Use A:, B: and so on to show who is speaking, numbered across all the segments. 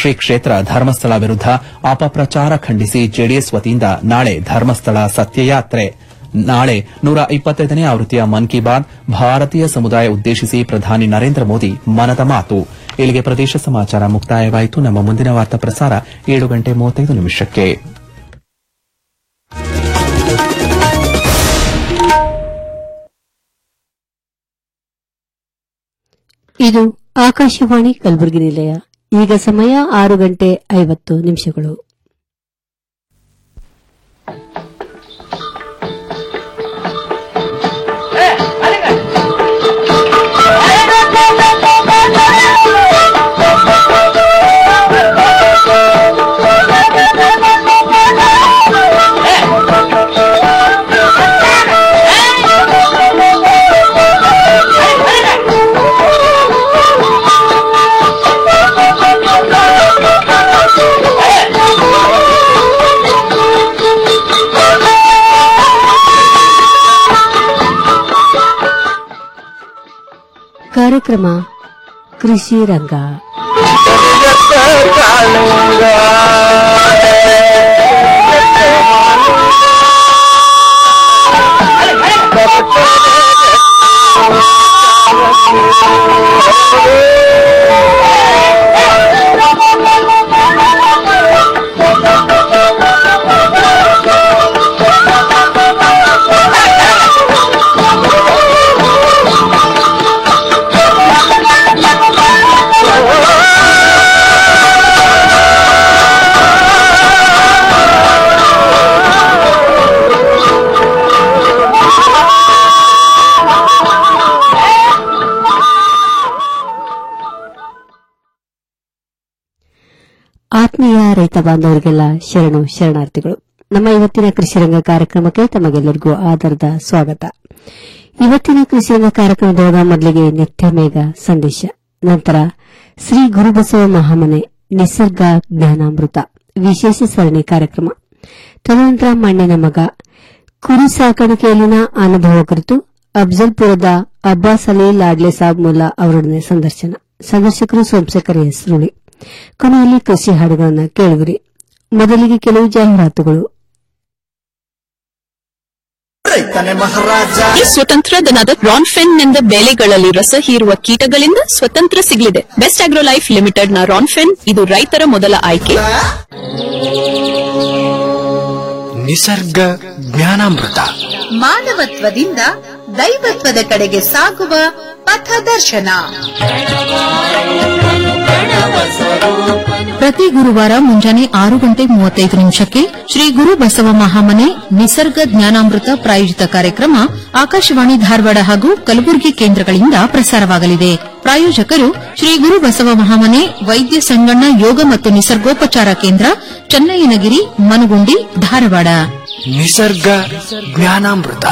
A: ಶ್ರೀ ಕ್ಷೇತ್ರ ಧರ್ಮಸ್ಥಳ ವಿರುದ್ದ ಅಪಪ್ರಚಾರ ಖಂಡಿಸಿ ಜೆಡಿಎಸ್ ವತಿಯಿಂದ ನಾಳೆ ಧರ್ಮಸ್ಥಳ ಸತ್ಯಯಾತ್ರೆ ನಾಳೆ ನೂರ ಇಪ್ಪತ್ತೈದನೇ ಆವೃತ್ತಿಯ ಮನ್ ಕಿ ಬಾತ್ ಭಾರತೀಯ ಸಮುದಾಯ ಉದ್ದೇಶಿಸಿ ಪ್ರಧಾನಿ ನರೇಂದ್ರ ಮೋದಿ ಮನದ ಮಾತು ಇಲ್ಲಿಗೆ ಪ್ರದೇಶ ಸಮಾಚಾರ ಮುಕ್ತಾಯವಾಯಿತು ನಮ್ಮ ಮುಂದಿನ ವಾರ್ತಾ ಪ್ರಸಾರ ಏಳು ಗಂಟೆ ಮೂವತ್ತೈದು ನಿಮಿಷಕ್ಕೆ
B: ಇದು ಆಕಾಶವಾಣಿ ಕಲಬುರಗಿ ನಿಲಯ ಈಗ ಸಮಯ ಆರು ಗಂಟೆ ಐವತ್ತು ನಿಮಿಷಗಳು ಕಾರ್ಯಕ್ರಮ ಕೃಷಿ ರಂಗ ಆತ್ಮೀಯ ರೈತ ಬಾಂಧವರಿಗೆಲ್ಲ ಶರಣು ಶರಣಾರ್ಥಿಗಳು ನಮ್ಮ ಇವತ್ತಿನ ಕೃಷಿರಂಗ ಕಾರ್ಯಕ್ರಮಕ್ಕೆ ತಮಗೆಲ್ಲರಿಗೂ ಆಧಾರದ ಸ್ವಾಗತ ಇವತ್ತಿನ ಕೃಷಿರಂಗ ಕಾರ್ಯಕ್ರಮದೊಳಗ ಮೊದಲಿಗೆ ನಿತ್ಯ ಮೇಘ ಸಂದೇಶ ನಂತರ ಶ್ರೀ ಗುರುಬಸವ ಮಹಾಮನೆ ನಿಸರ್ಗ ಜ್ಞಾನಾಮೃತ ವಿಶೇಷ ಸರಣಿ ಕಾರ್ಯಕ್ರಮ ತದನಂತರ ಮಣ್ಣಿನ ಮಗ ಕುರಿ ಸಾಕಾಣಿಕೆಯಲ್ಲಿನ ಅನುಭವ ಕುರಿತು ಅಫ್ಜಲ್ಪುರದ ಅಬ್ಬಾಸ್ ಅಲಿ ಲಾಡ್ಲೆ ಸಾಬ್ ಮುಲ್ಲಾ ಅವರೊಡನೆ ಸಂದರ್ಶನ ಸಂದರ್ಶಕರು ಸೋಮಶೇಖರ್ ಹೆಸರುಳಿ ಕೊನೆಯಲ್ಲಿ ಕೃಷಿ ಹಾಡುಗಳನ್ನು ಕೇಳುವಿರಿ ಮೊದಲಿಗೆ ಕೆಲವು ಜಾಹೀರಾತುಗಳು
C: ರೈತನೇ ಮಹಾರಾಜ
D: ಈ ಸ್ವತಂತ್ರ ದನದ ರಾನ್ಫೆನ್ ಬೆಳೆಗಳಲ್ಲಿ ರಸ ಹೀರುವ ಕೀಟಗಳಿಂದ ಸ್ವತಂತ್ರ ಸಿಗಲಿದೆ ಬೆಸ್ಟ್ ಆಗ್ರೋ ಲೈಫ್ ಲಿಮಿಟೆಡ್ ನ ರಾನ್ಫೆನ್ ಇದು ರೈತರ ಮೊದಲ ಆಯ್ಕೆ
C: ನಿಸರ್ಗ ಜ್ಞಾನಾಮೃತ
E: ಮಾನವತ್ವದಿಂದ ದೈವತ್ವದ ಕಡೆಗೆ ಸಾಗುವ ಪಥದರ್ಶನ
F: ಪ್ರತಿ ಗುರುವಾರ ಮುಂಜಾನೆ ಆರು ಗಂಟೆ ಮೂವತ್ತೈದು ನಿಮಿಷಕ್ಕೆ ಶ್ರೀ ಗುರು ಬಸವ ಮಹಾಮನೆ ನಿಸರ್ಗ ಜ್ಞಾನಾಮೃತ ಪ್ರಾಯೋಜಿತ ಕಾರ್ಯಕ್ರಮ ಆಕಾಶವಾಣಿ ಧಾರವಾಡ ಹಾಗೂ ಕಲಬುರಗಿ ಕೇಂದ್ರಗಳಿಂದ ಪ್ರಸಾರವಾಗಲಿದೆ ಪ್ರಾಯೋಜಕರು ಶ್ರೀ ಗುರು ಬಸವ ಮಹಾಮನೆ ವೈದ್ಯ ಸಂಗಣ್ಣ ಯೋಗ ಮತ್ತು ನಿಸರ್ಗೋಪಚಾರ ಕೇಂದ್ರ ಚನ್ನಯ್ಯನಗಿರಿ ಮನುಗುಂಡಿ ಧಾರವಾಡ
C: ನಿಸರ್ಗ ಜ್ಞಾನಾಮೃತ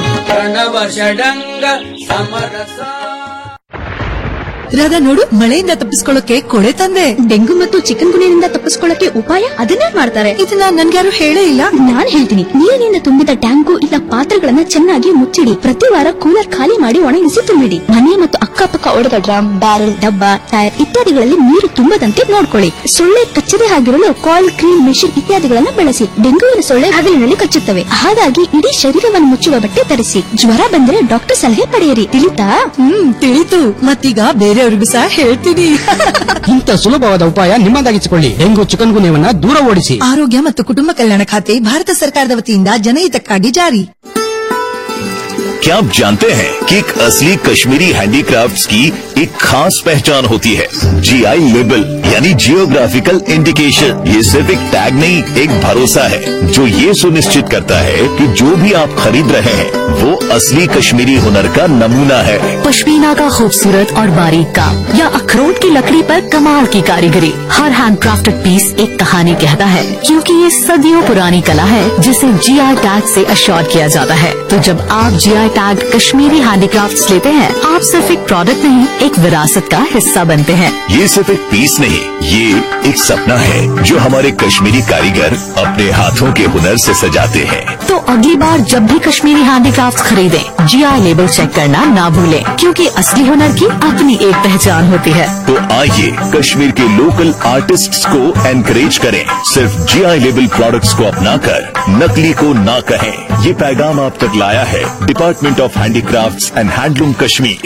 G: ರಾಧಾ ನೋಡು ಮಳೆಯಿಂದ ತಪ್ಪಿಸ್ಕೊಳ್ಳೋಕೆ ಕೊಳೆ ತಂದೆ
H: ಡೆಂಗು ಮತ್ತು ಚಿಕನ್ ಗುಣಿಯಿಂದ ತಪ್ಪಿಸ್ಕೊಳ್ಳಕ್ಕೆ ಉಪಾಯ ಅದನ್ನೇ ಮಾಡ್ತಾರೆ
G: ಇದನ್ನ ನನ್ಗ್ಯಾರು ಹೇಳೇ ಇಲ್ಲ
H: ನಾನ್ ಹೇಳ್ತೀನಿ ನೀರಿನಿಂದ ತುಂಬಿದ ಟ್ಯಾಂಕು ಇಲ್ಲ ಪಾತ್ರೆಗಳನ್ನ ಚೆನ್ನಾಗಿ ಮುಚ್ಚಿಡಿ ಪ್ರತಿ ವಾರ ಕೂಲರ್ ಖಾಲಿ ಮಾಡಿ ಒಣಗಿಸಿ ತುಂಬಿಡಿ ಮನೆ ಮತ್ತು ಅಕ್ಕಪಕ್ಕ ಒಡೆದ ಡ್ರಮ್ ಬ್ಯಾರೆಲ್ ಡಬ್ಬ ಟೈರ್ ಇತ್ಯಾದಿಗಳಲ್ಲಿ ನೀರು ತುಂಬದಂತೆ ನೋಡ್ಕೊಳ್ಳಿ ಸೊಳ್ಳೆ ಕಚ್ಚದೆ ಆಗಿರಲು ಕಾಯಿಲ್ ಕ್ರೀಮ್ ಮೆಷಿನ್ ಇತ್ಯಾದಿಗಳನ್ನ ಬಳಸಿ ಡೆಂಗುವಿನ ಸೊಳ್ಳೆ ಹಗಲಿನಲ್ಲಿ ಕಚ್ಚುತ್ತವೆ ಹಾಗಾಗಿ ಇಡೀ ಶರೀರವನ್ನು ಮುಚ್ಚುವ ಬಟ್ಟೆ ಧರಿಸಿ ಜ್ವರ ಬಂದ್ರೆ ಡಾಕ್ಟರ್ ಸಲಹೆ ಪಡೆಯಿರಿ ತಿಳಿತಾ
G: ಹ್ಮ್ ತಿಳಿತು ಮತ್ತೀಗ ಬೇರೆಯವ್ರಿಗೂ ಸಹ ಹೇಳ್ತೀನಿ
I: ಇಂಥ ಸುಲಭವಾದ ಉಪಾಯ ನಿಮ್ಮದಾಗಿಸಿಕೊಳ್ಳಿ ಡೆಂಗು ಚಿಕನ್ ಗುನ್ಯವನ್ನ ದೂರ ಓಡಿಸಿ
G: ಆರೋಗ್ಯ ಮತ್ತು ಕುಟುಂಬ ಕಲ್ಯಾಣ ಖಾತೆ ಭಾರತ ಸರ್ಕಾರದ ವತಿಯಿಂದ ಜನಹಿತಕ್ಕಾಗಿ ಜಾರಿ
J: क्या आप जानते हैं कि एक असली कश्मीरी हैंडीक्राफ्ट्स की एक खास पहचान होती है जीआई लेबल यानी जियोग्राफिकल इंडिकेशन ये सिर्फ एक टैग नहीं एक भरोसा है जो ये सुनिश्चित करता है कि जो भी आप खरीद रहे हैं वो असली कश्मीरी हुनर का नमूना है
K: पश्मीना का खूबसूरत और बारीक काम या अखरोट की लकड़ी पर कमाल की कारीगरी हर हैंड क्राफ्टेड पीस एक कहानी कहता है क्योंकि ये सदियों पुरानी कला है जिसे जीआई टैग से अश्योर किया जाता है तो जब आप जीआई टैग कश्मीरी हैंडीक्राफ्ट्स लेते हैं आप सिर्फ एक प्रोडक्ट नहीं एक विरासत का हिस्सा बनते हैं
J: ये सिर्फ एक पीस नहीं ये एक सपना है जो हमारे कश्मीरी कारीगर अपने हाथों के हुनर से सजाते हैं
K: तो अगली बार जब भी कश्मीरी हैंडीक्राफ्ट खरीदें जीआई लेबल चेक करना ना भूलें क्योंकि असली हुनर की अपनी एक पहचान होती है
J: तो आइए कश्मीर के लोकल आर्टिस्ट्स को एनकरेज करें सिर्फ जीआई लेबल प्रोडक्ट्स को अपनाकर नकली को ना कहें ये पैगाम आप तक लाया है department of handicrafts and handloom Kashmir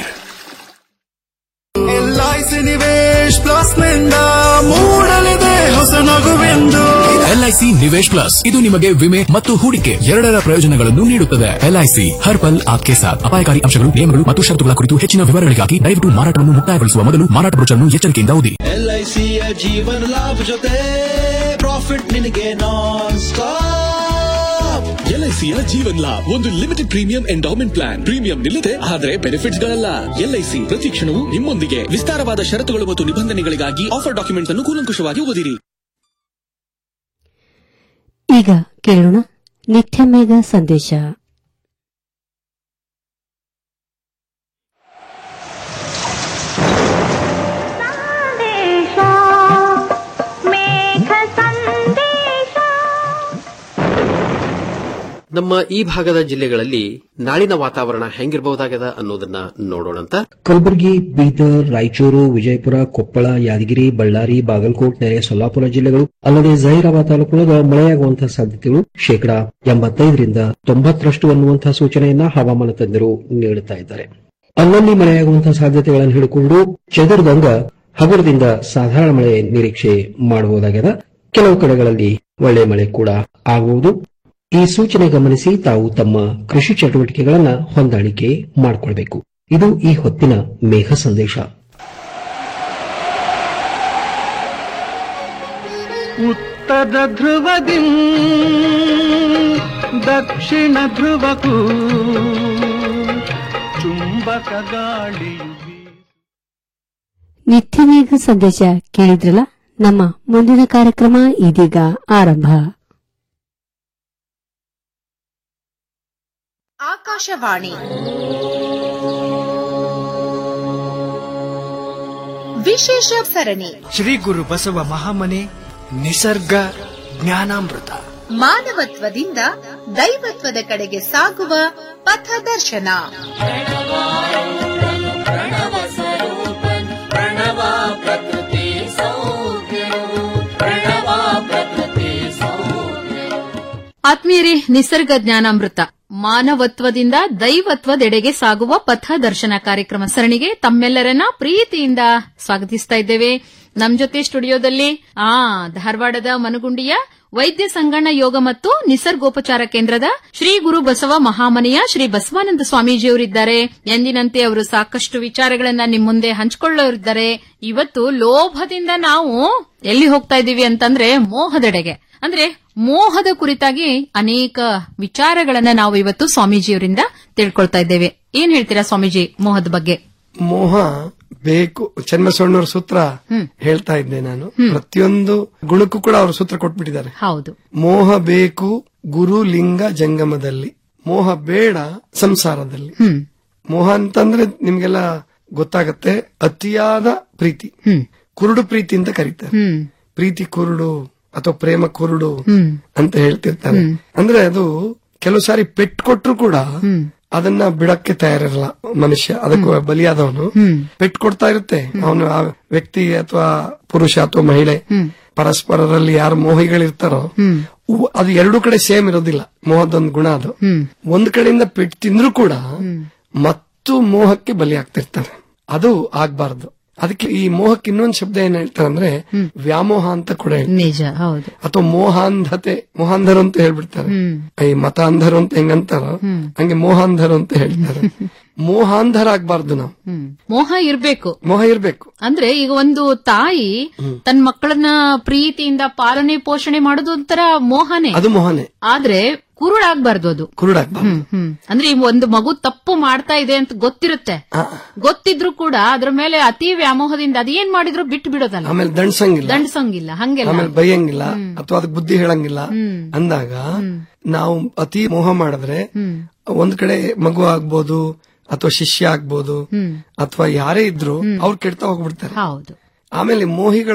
C: LIC Nivesh plus ನಿಂದ ಮೂಡಲಿದೆ ಹೊಸ ನಗುವೆಂದು
L: ಎಲ್ಐಸಿ ನಿವೇಶ್ ಪ್ಲಸ್ ಇದು ನಿಮಗೆ ವಿಮೆ ಮತ್ತು ಹೂಡಿಕೆ ಎರಡರ ಪ್ರಯೋಜನಗಳನ್ನು ನೀಡುತ್ತದೆ ಎಲ್ಐಸಿ ಹರ್ ಪಲ್ ಆಪ್ಕೆ ಸಾಥ್ ಅಪಾಯಕಾರಿ ಅಂಶಗಳು ನಿಯಮಗಳು ಮತ್ತು ಷರತ್ತುಗಳ ಕುರಿತು ಹೆಚ್ಚಿನ ವಿವರಗಳಿಗಾಗಿ ದಯವಿಟ್ಟು ಮಾರಾಟವನ್ನು ಮುಕ್ತಾಯಗೊಳಿಸುವ ಮೊದಲು ಮಾರಾಟ ಬ್ರೋಚರ್ನ್ನು ಎಚ್ಚರಿಕೆಯಿಂದ ಓದಿ
M: ಎಲ್ಐಸಿಯ ಜೀವನ ಲಾಭ ಜೊತೆ ಪ್ರಾಫಿಟ್ ನಿನಗೆ ನಾನ್ ಸ್ಟಾಪ್
N: ಎಲ್ಐಸಿಯ ಜೀವನ್ ಲಾಭ್ ಒಂದು limited premium endowment plan premium ನಿಲ್ಲದೆ ಆದರೆ ಬೆನಿಫಿಟ್ಸ್ ಗಳಲ್ಲ ಎಲ್ಐಸಿ ಪ್ರತಿ ಕ್ಷಣವೂ ನಿಮ್ಮೊಂದಿಗೆ ವಿಸ್ತಾರವಾದ ಷರತ್ತುಗಳು ಮತ್ತು ನಿಬಂಧನೆಗಳಿಗಾಗಿ ಆಫರ್ ಡಾಕ್ಯುಮೆಂಟ್ಸ್ ಅನ್ನು ಕೂಲಂಕುಷವಾಗಿ ಓದಿರಿ
B: ಈಗ ಕೇಳೋಣ ನಿತ್ಯ ಮೇಘ ಸಂದೇಶ
O: ನಮ್ಮ ಈ ಭಾಗದ ಜಿಲ್ಲೆಗಳಲ್ಲಿ ನಾಳಿನ ವಾತಾವರಣ ಹೆಂಗಿರಬಹುದಾಗದ ಅನ್ನೋದನ್ನ ನೋಡೋಣಂತ
P: ಕಲಬುರಗಿ ಬೀದರ್ ರಾಯಚೂರು ವಿಜಯಪುರ ಕೊಪ್ಪಳ ಯಾದಗಿರಿ ಬಳ್ಳಾರಿ ಬಾಗಲಕೋಟ್ ನೆರೆ ಸೊಲ್ಲಾಪುರ ಜಿಲ್ಲೆಗಳು ಅಲ್ಲದೆ ಜಹೀರಾಬಾದ್ ತಾಲೂಕುಗಳ ಮಳೆಯಾಗುವಂತಹ ಸಾಧ್ಯತೆಗಳು ಶೇಕಡಾ ಎಂಬತ್ತೈದರಿಂದ ತೊಂಬತ್ತರಷ್ಟು ಅನ್ನುವಂತಹ ಸೂಚನೆಯನ್ನ ಹವಾಮಾನ ತಜ್ಞರು ನೀಡುತ್ತಾ ಇದ್ದಾರೆ ಅಲ್ಲಲ್ಲಿ ಮಳೆಯಾಗುವಂತಹ ಸಾಧ್ಯತೆಗಳನ್ನು ಹಿಡಿಕೊಂಡು ಚದುರ್ದಂಗ ಹಗುರದಿಂದ ಸಾಧಾರಣ ಮಳೆ ನಿರೀಕ್ಷೆ ಮಾಡಬಹುದಾಗಿದೆ ಕೆಲವು ಕಡೆಗಳಲ್ಲಿ ಒಳ್ಳೆ ಮಳೆ ಕೂಡ ಆಗುವುದು ಈ ಸೂಚನೆ ಗಮನಿಸಿ ತಾವು ತಮ್ಮ ಕೃಷಿ ಚಟುವಟಿಕೆಗಳನ್ನ ಹೊಂದಾಣಿಕೆ ಮಾಡಿಕೊಳ್ಬೇಕು ಇದು ಈ ಹೊತ್ತಿನ ಮೇಘ ಸಂದೇಶ
C: ಉತ್ತರ ಧ್ರುವದಿ ದಕ್ಷಿಣ ಧ್ರುವಕ್ಕೂ ಚುಂಬಕ ಗಾಳಿಯು
B: ನಿತ್ಯ ಮೇಘ ಸಂದೇಶ ಕೇಳಿದ್ರಲ್ಲ ನಮ್ಮ ಮುಂದಿನ ಕಾರ್ಯಕ್ರಮ ಇದೀಗ ಆರಂಭ
E: ಆಕಾಶವಾಣಿ ವಿಶೇಷ ಸರಣಿ
C: ಶ್ರೀ ಗುರು ಬಸವ ಮಹಾಮನೆ ನಿಸರ್ಗ ಜ್ಞಾನಾಮೃತ
E: ಮಾನವತ್ವದಿಂದ ದೈವತ್ವದ ಕಡೆಗೆ ಸಾಗುವ ಪಥದರ್ಶನ
F: ಆತ್ಮೀಯರೇ ನಿಸರ್ಗ ಜ್ಞಾನಾಮೃತ ಮಾನವತ್ವದಿಂದ ದೈವತ್ವದೆಡೆಗೆ ಸಾಗುವ ಪಥ ದರ್ಶನ ಕಾರ್ಯಕ್ರಮ ಸರಣಿಗೆ ತಮ್ಮೆಲ್ಲರನ್ನ ಪ್ರೀತಿಯಿಂದ ಸ್ವಾಗತಿಸ್ತಾ ಇದ್ದೇವೆ ನಮ್ ಜೊತೆ ಸ್ಟುಡಿಯೋದಲ್ಲಿ ಆ ಧಾರವಾಡದ ಮನಗುಂಡಿಯ ವೈದ್ಯ ಸಂಗಣ್ಣ ಯೋಗ ಮತ್ತು ನಿಸರ್ಗೋಪಚಾರ ಕೇಂದ್ರದ ಶ್ರೀ ಗುರು ಬಸವ ಮಹಾಮನೆಯ ಶ್ರೀ ಬಸವಾನಂದ ಸ್ವಾಮೀಜಿಯವರಿದ್ದಾರೆ ಎಂದಿನಂತೆ ಅವರು ಸಾಕಷ್ಟು ವಿಚಾರಗಳನ್ನ ನಿಮ್ ಮುಂದೆ ಹಂಚಿಕೊಳ್ಳೋರಿದ್ದಾರೆ ಇವತ್ತು ಲೋಭದಿಂದ ನಾವು ಎಲ್ಲಿ ಹೋಗ್ತಾ ಇದ್ದೀವಿ ಅಂತಂದ್ರೆ ಮೋಹದೆಡೆಗೆ ಅಂದ್ರೆ ಮೋಹದ ಕುರಿತಾಗಿ ಅನೇಕ ವಿಚಾರಗಳನ್ನ ನಾವು ಇವತ್ತು ಸ್ವಾಮೀಜಿಯವರಿಂದ ತಿಳ್ಕೊಳ್ತಾ ಇದ್ದೇವೆ ಏನ್ ಹೇಳ್ತೀರಾ ಸ್ವಾಮೀಜಿ ಮೋಹದ ಬಗ್ಗೆ
Q: ಮೋಹ ಬೇಕು ಚನ್ನಬಸವಣ್ಣವ್ರ ಸೂತ್ರ ಹೇಳ್ತಾ ಇದ್ದೆ ನಾನು ಪ್ರತಿಯೊಂದು ಗುಣಕ್ಕೂ ಕೂಡ ಅವರು ಸೂತ್ರ ಕೊಟ್ಬಿಟ್ಟಿದ್ದಾರೆ
F: ಹೌದು
Q: ಮೋಹ ಬೇಕು ಗುರು ಲಿಂಗ ಜಂಗಮದಲ್ಲಿ ಮೋಹ ಬೇಡ ಸಂಸಾರದಲ್ಲಿ ಮೋಹ ಅಂತಂದ್ರೆ ನಿಮ್ಗೆಲ್ಲ ಗೊತ್ತಾಗತ್ತೆ ಅತಿಯಾದ ಪ್ರೀತಿ ಕುರುಡು ಪ್ರೀತಿ ಅಂತ ಕರೀತಾರೆ ಪ್ರೀತಿ ಕುರುಡು ಅಥವಾ ಪ್ರೇಮ ಕುರುಡು ಅಂತ ಹೇಳ್ತಿರ್ತಾರೆ ಅಂದ್ರೆ ಅದು ಕೆಲವು ಸಾರಿ ಪೆಟ್ಟು ಕೊಟ್ರು ಕೂಡ ಅದನ್ನ ಬಿಡಕ್ಕೆ ತಯಾರಿರಲ್ಲ ಮನುಷ್ಯ ಅದಕ್ಕೂ ಬಲಿಯಾದವನು ಪೆಟ್ಟು ಕೊಡ್ತಾ ಇರುತ್ತೆ ಅವನು ಆ ವ್ಯಕ್ತಿ ಅಥವಾ ಪುರುಷ ಅಥವಾ ಮಹಿಳೆ ಪರಸ್ಪರರಲ್ಲಿ ಯಾರು ಮೋಹಿಗಳಿರ್ತಾರೋ ಉ- ಅದು ಎರಡು ಕಡೆ ಸೇಮ್ ಇರೋದಿಲ್ಲ ಮೋಹದೊಂದು ಗುಣ ಅದು ಒಂದ್ ಕಡೆಯಿಂದ ಪೆಟ್ಟು ತಿಂದ್ರು ಕೂಡ ಮತ್ತು ಮೋಹಕ್ಕೆ ಬಲಿ ಆಗ್ತಿರ್ತಾರೆ ಅದು ಆಗ್ಬಾರ್ದು ಅದಕ್ಕೆ ಈ ಮೋಹಕ್ಕೆ ಇನ್ನೊಂದು ಶಬ್ದ ಏನ್ ಹೇಳ್ತಾರೆ ಅಂದ್ರೆ ವ್ಯಾಮೋಹ ಅಂತ ಕೂಡ ಹೇಳ್ತಾರೆ.
F: ನಿಜ ಹೌದು
Q: ಅಥವಾ ಮೋಹಾಂಧತೆ ಮೋಹಾಂಧರು ಅಂತ ಹೇಳ್ಬಿಡ್ತಾರೆ ಈ ಮತಾಂಧರು ಅಂತ ಹೆಂಗಂತಾರೋ ಹಂಗೆ ಮೋಹಾಂಧರು ಅಂತ ಹೇಳ್ತಾರೆ ಮೋಹಾಂಧರ ಆಗ್ಬಾರ್ದು ನಾವು
F: ಮೋಹ ಇರ್ಬೇಕು
Q: ಮೋಹ ಇರ್ಬೇಕು
F: ಅಂದ್ರೆ ಈಗ ಒಂದು ತಾಯಿ ತನ್ನ ಮಕ್ಕಳನ್ನ ಪ್ರೀತಿಯಿಂದ ಪಾಲನೆ ಪೋಷಣೆ ಮಾಡೋದು ಒಂಥರ ಮೋಹನೆ
Q: ಅದು ಮೋಹನೆ
F: ಆದ್ರೆ ಕುರುಡಾಗ್ಬಾರ್ದು ಅದು
Q: ಕುರುಡಾಗ್ಬಾರ್ದು
F: ಹ್ಮ್ ಹ್ಮ್ ಅಂದ್ರೆ ಈ ಒಂದು ಮಗು ತಪ್ಪು ಮಾಡ್ತಾ ಇದೆ ಅಂತ ಗೊತ್ತಿರುತ್ತೆ ಗೊತ್ತಿದ್ರು ಕೂಡ ಅದ್ರ ಮೇಲೆ ಅತಿ ವ್ಯಾಮೋಹದಿಂದ ಅದೇನ್ ಮಾಡಿದ್ರು ಬಿಟ್ಟು ಬಿಡೋದಲ್ಲ
Q: ಆಮೇಲೆ ದಂಡ್ಸಂಗಿಲ್ಲ
F: ದಂಡ್ಸಂಗಿಲ್ಲ ಹಂಗೆಲ್ಲ
Q: ಆಮೇಲೆ ಬೈಯಂಗಿಲ್ಲ ಅಥವಾ ಅದಕ್ಕೆ ಬುದ್ಧಿ ಹೇಳಂಗಿಲ್ಲ ಅಂದಾಗ ನಾವು ಅತಿ ಮೋಹ ಮಾಡಿದ್ರೆ ಒಂದ್ ಕಡೆ ಮಗು ಆಗ್ಬೋದು ಅಥವಾ ಶಿಷ್ಯ ಆಗ್ಬೋದು ಅಥವಾ ಯಾರೇ ಇದ್ರು ಅವ್ರು ಕೆಡ್ತಾ ಹೋಗ್ಬಿಡ್ತಾರೆ
F: ಹೌದು
Q: ಆಮೇಲೆ ಮೋಹಿಗಳು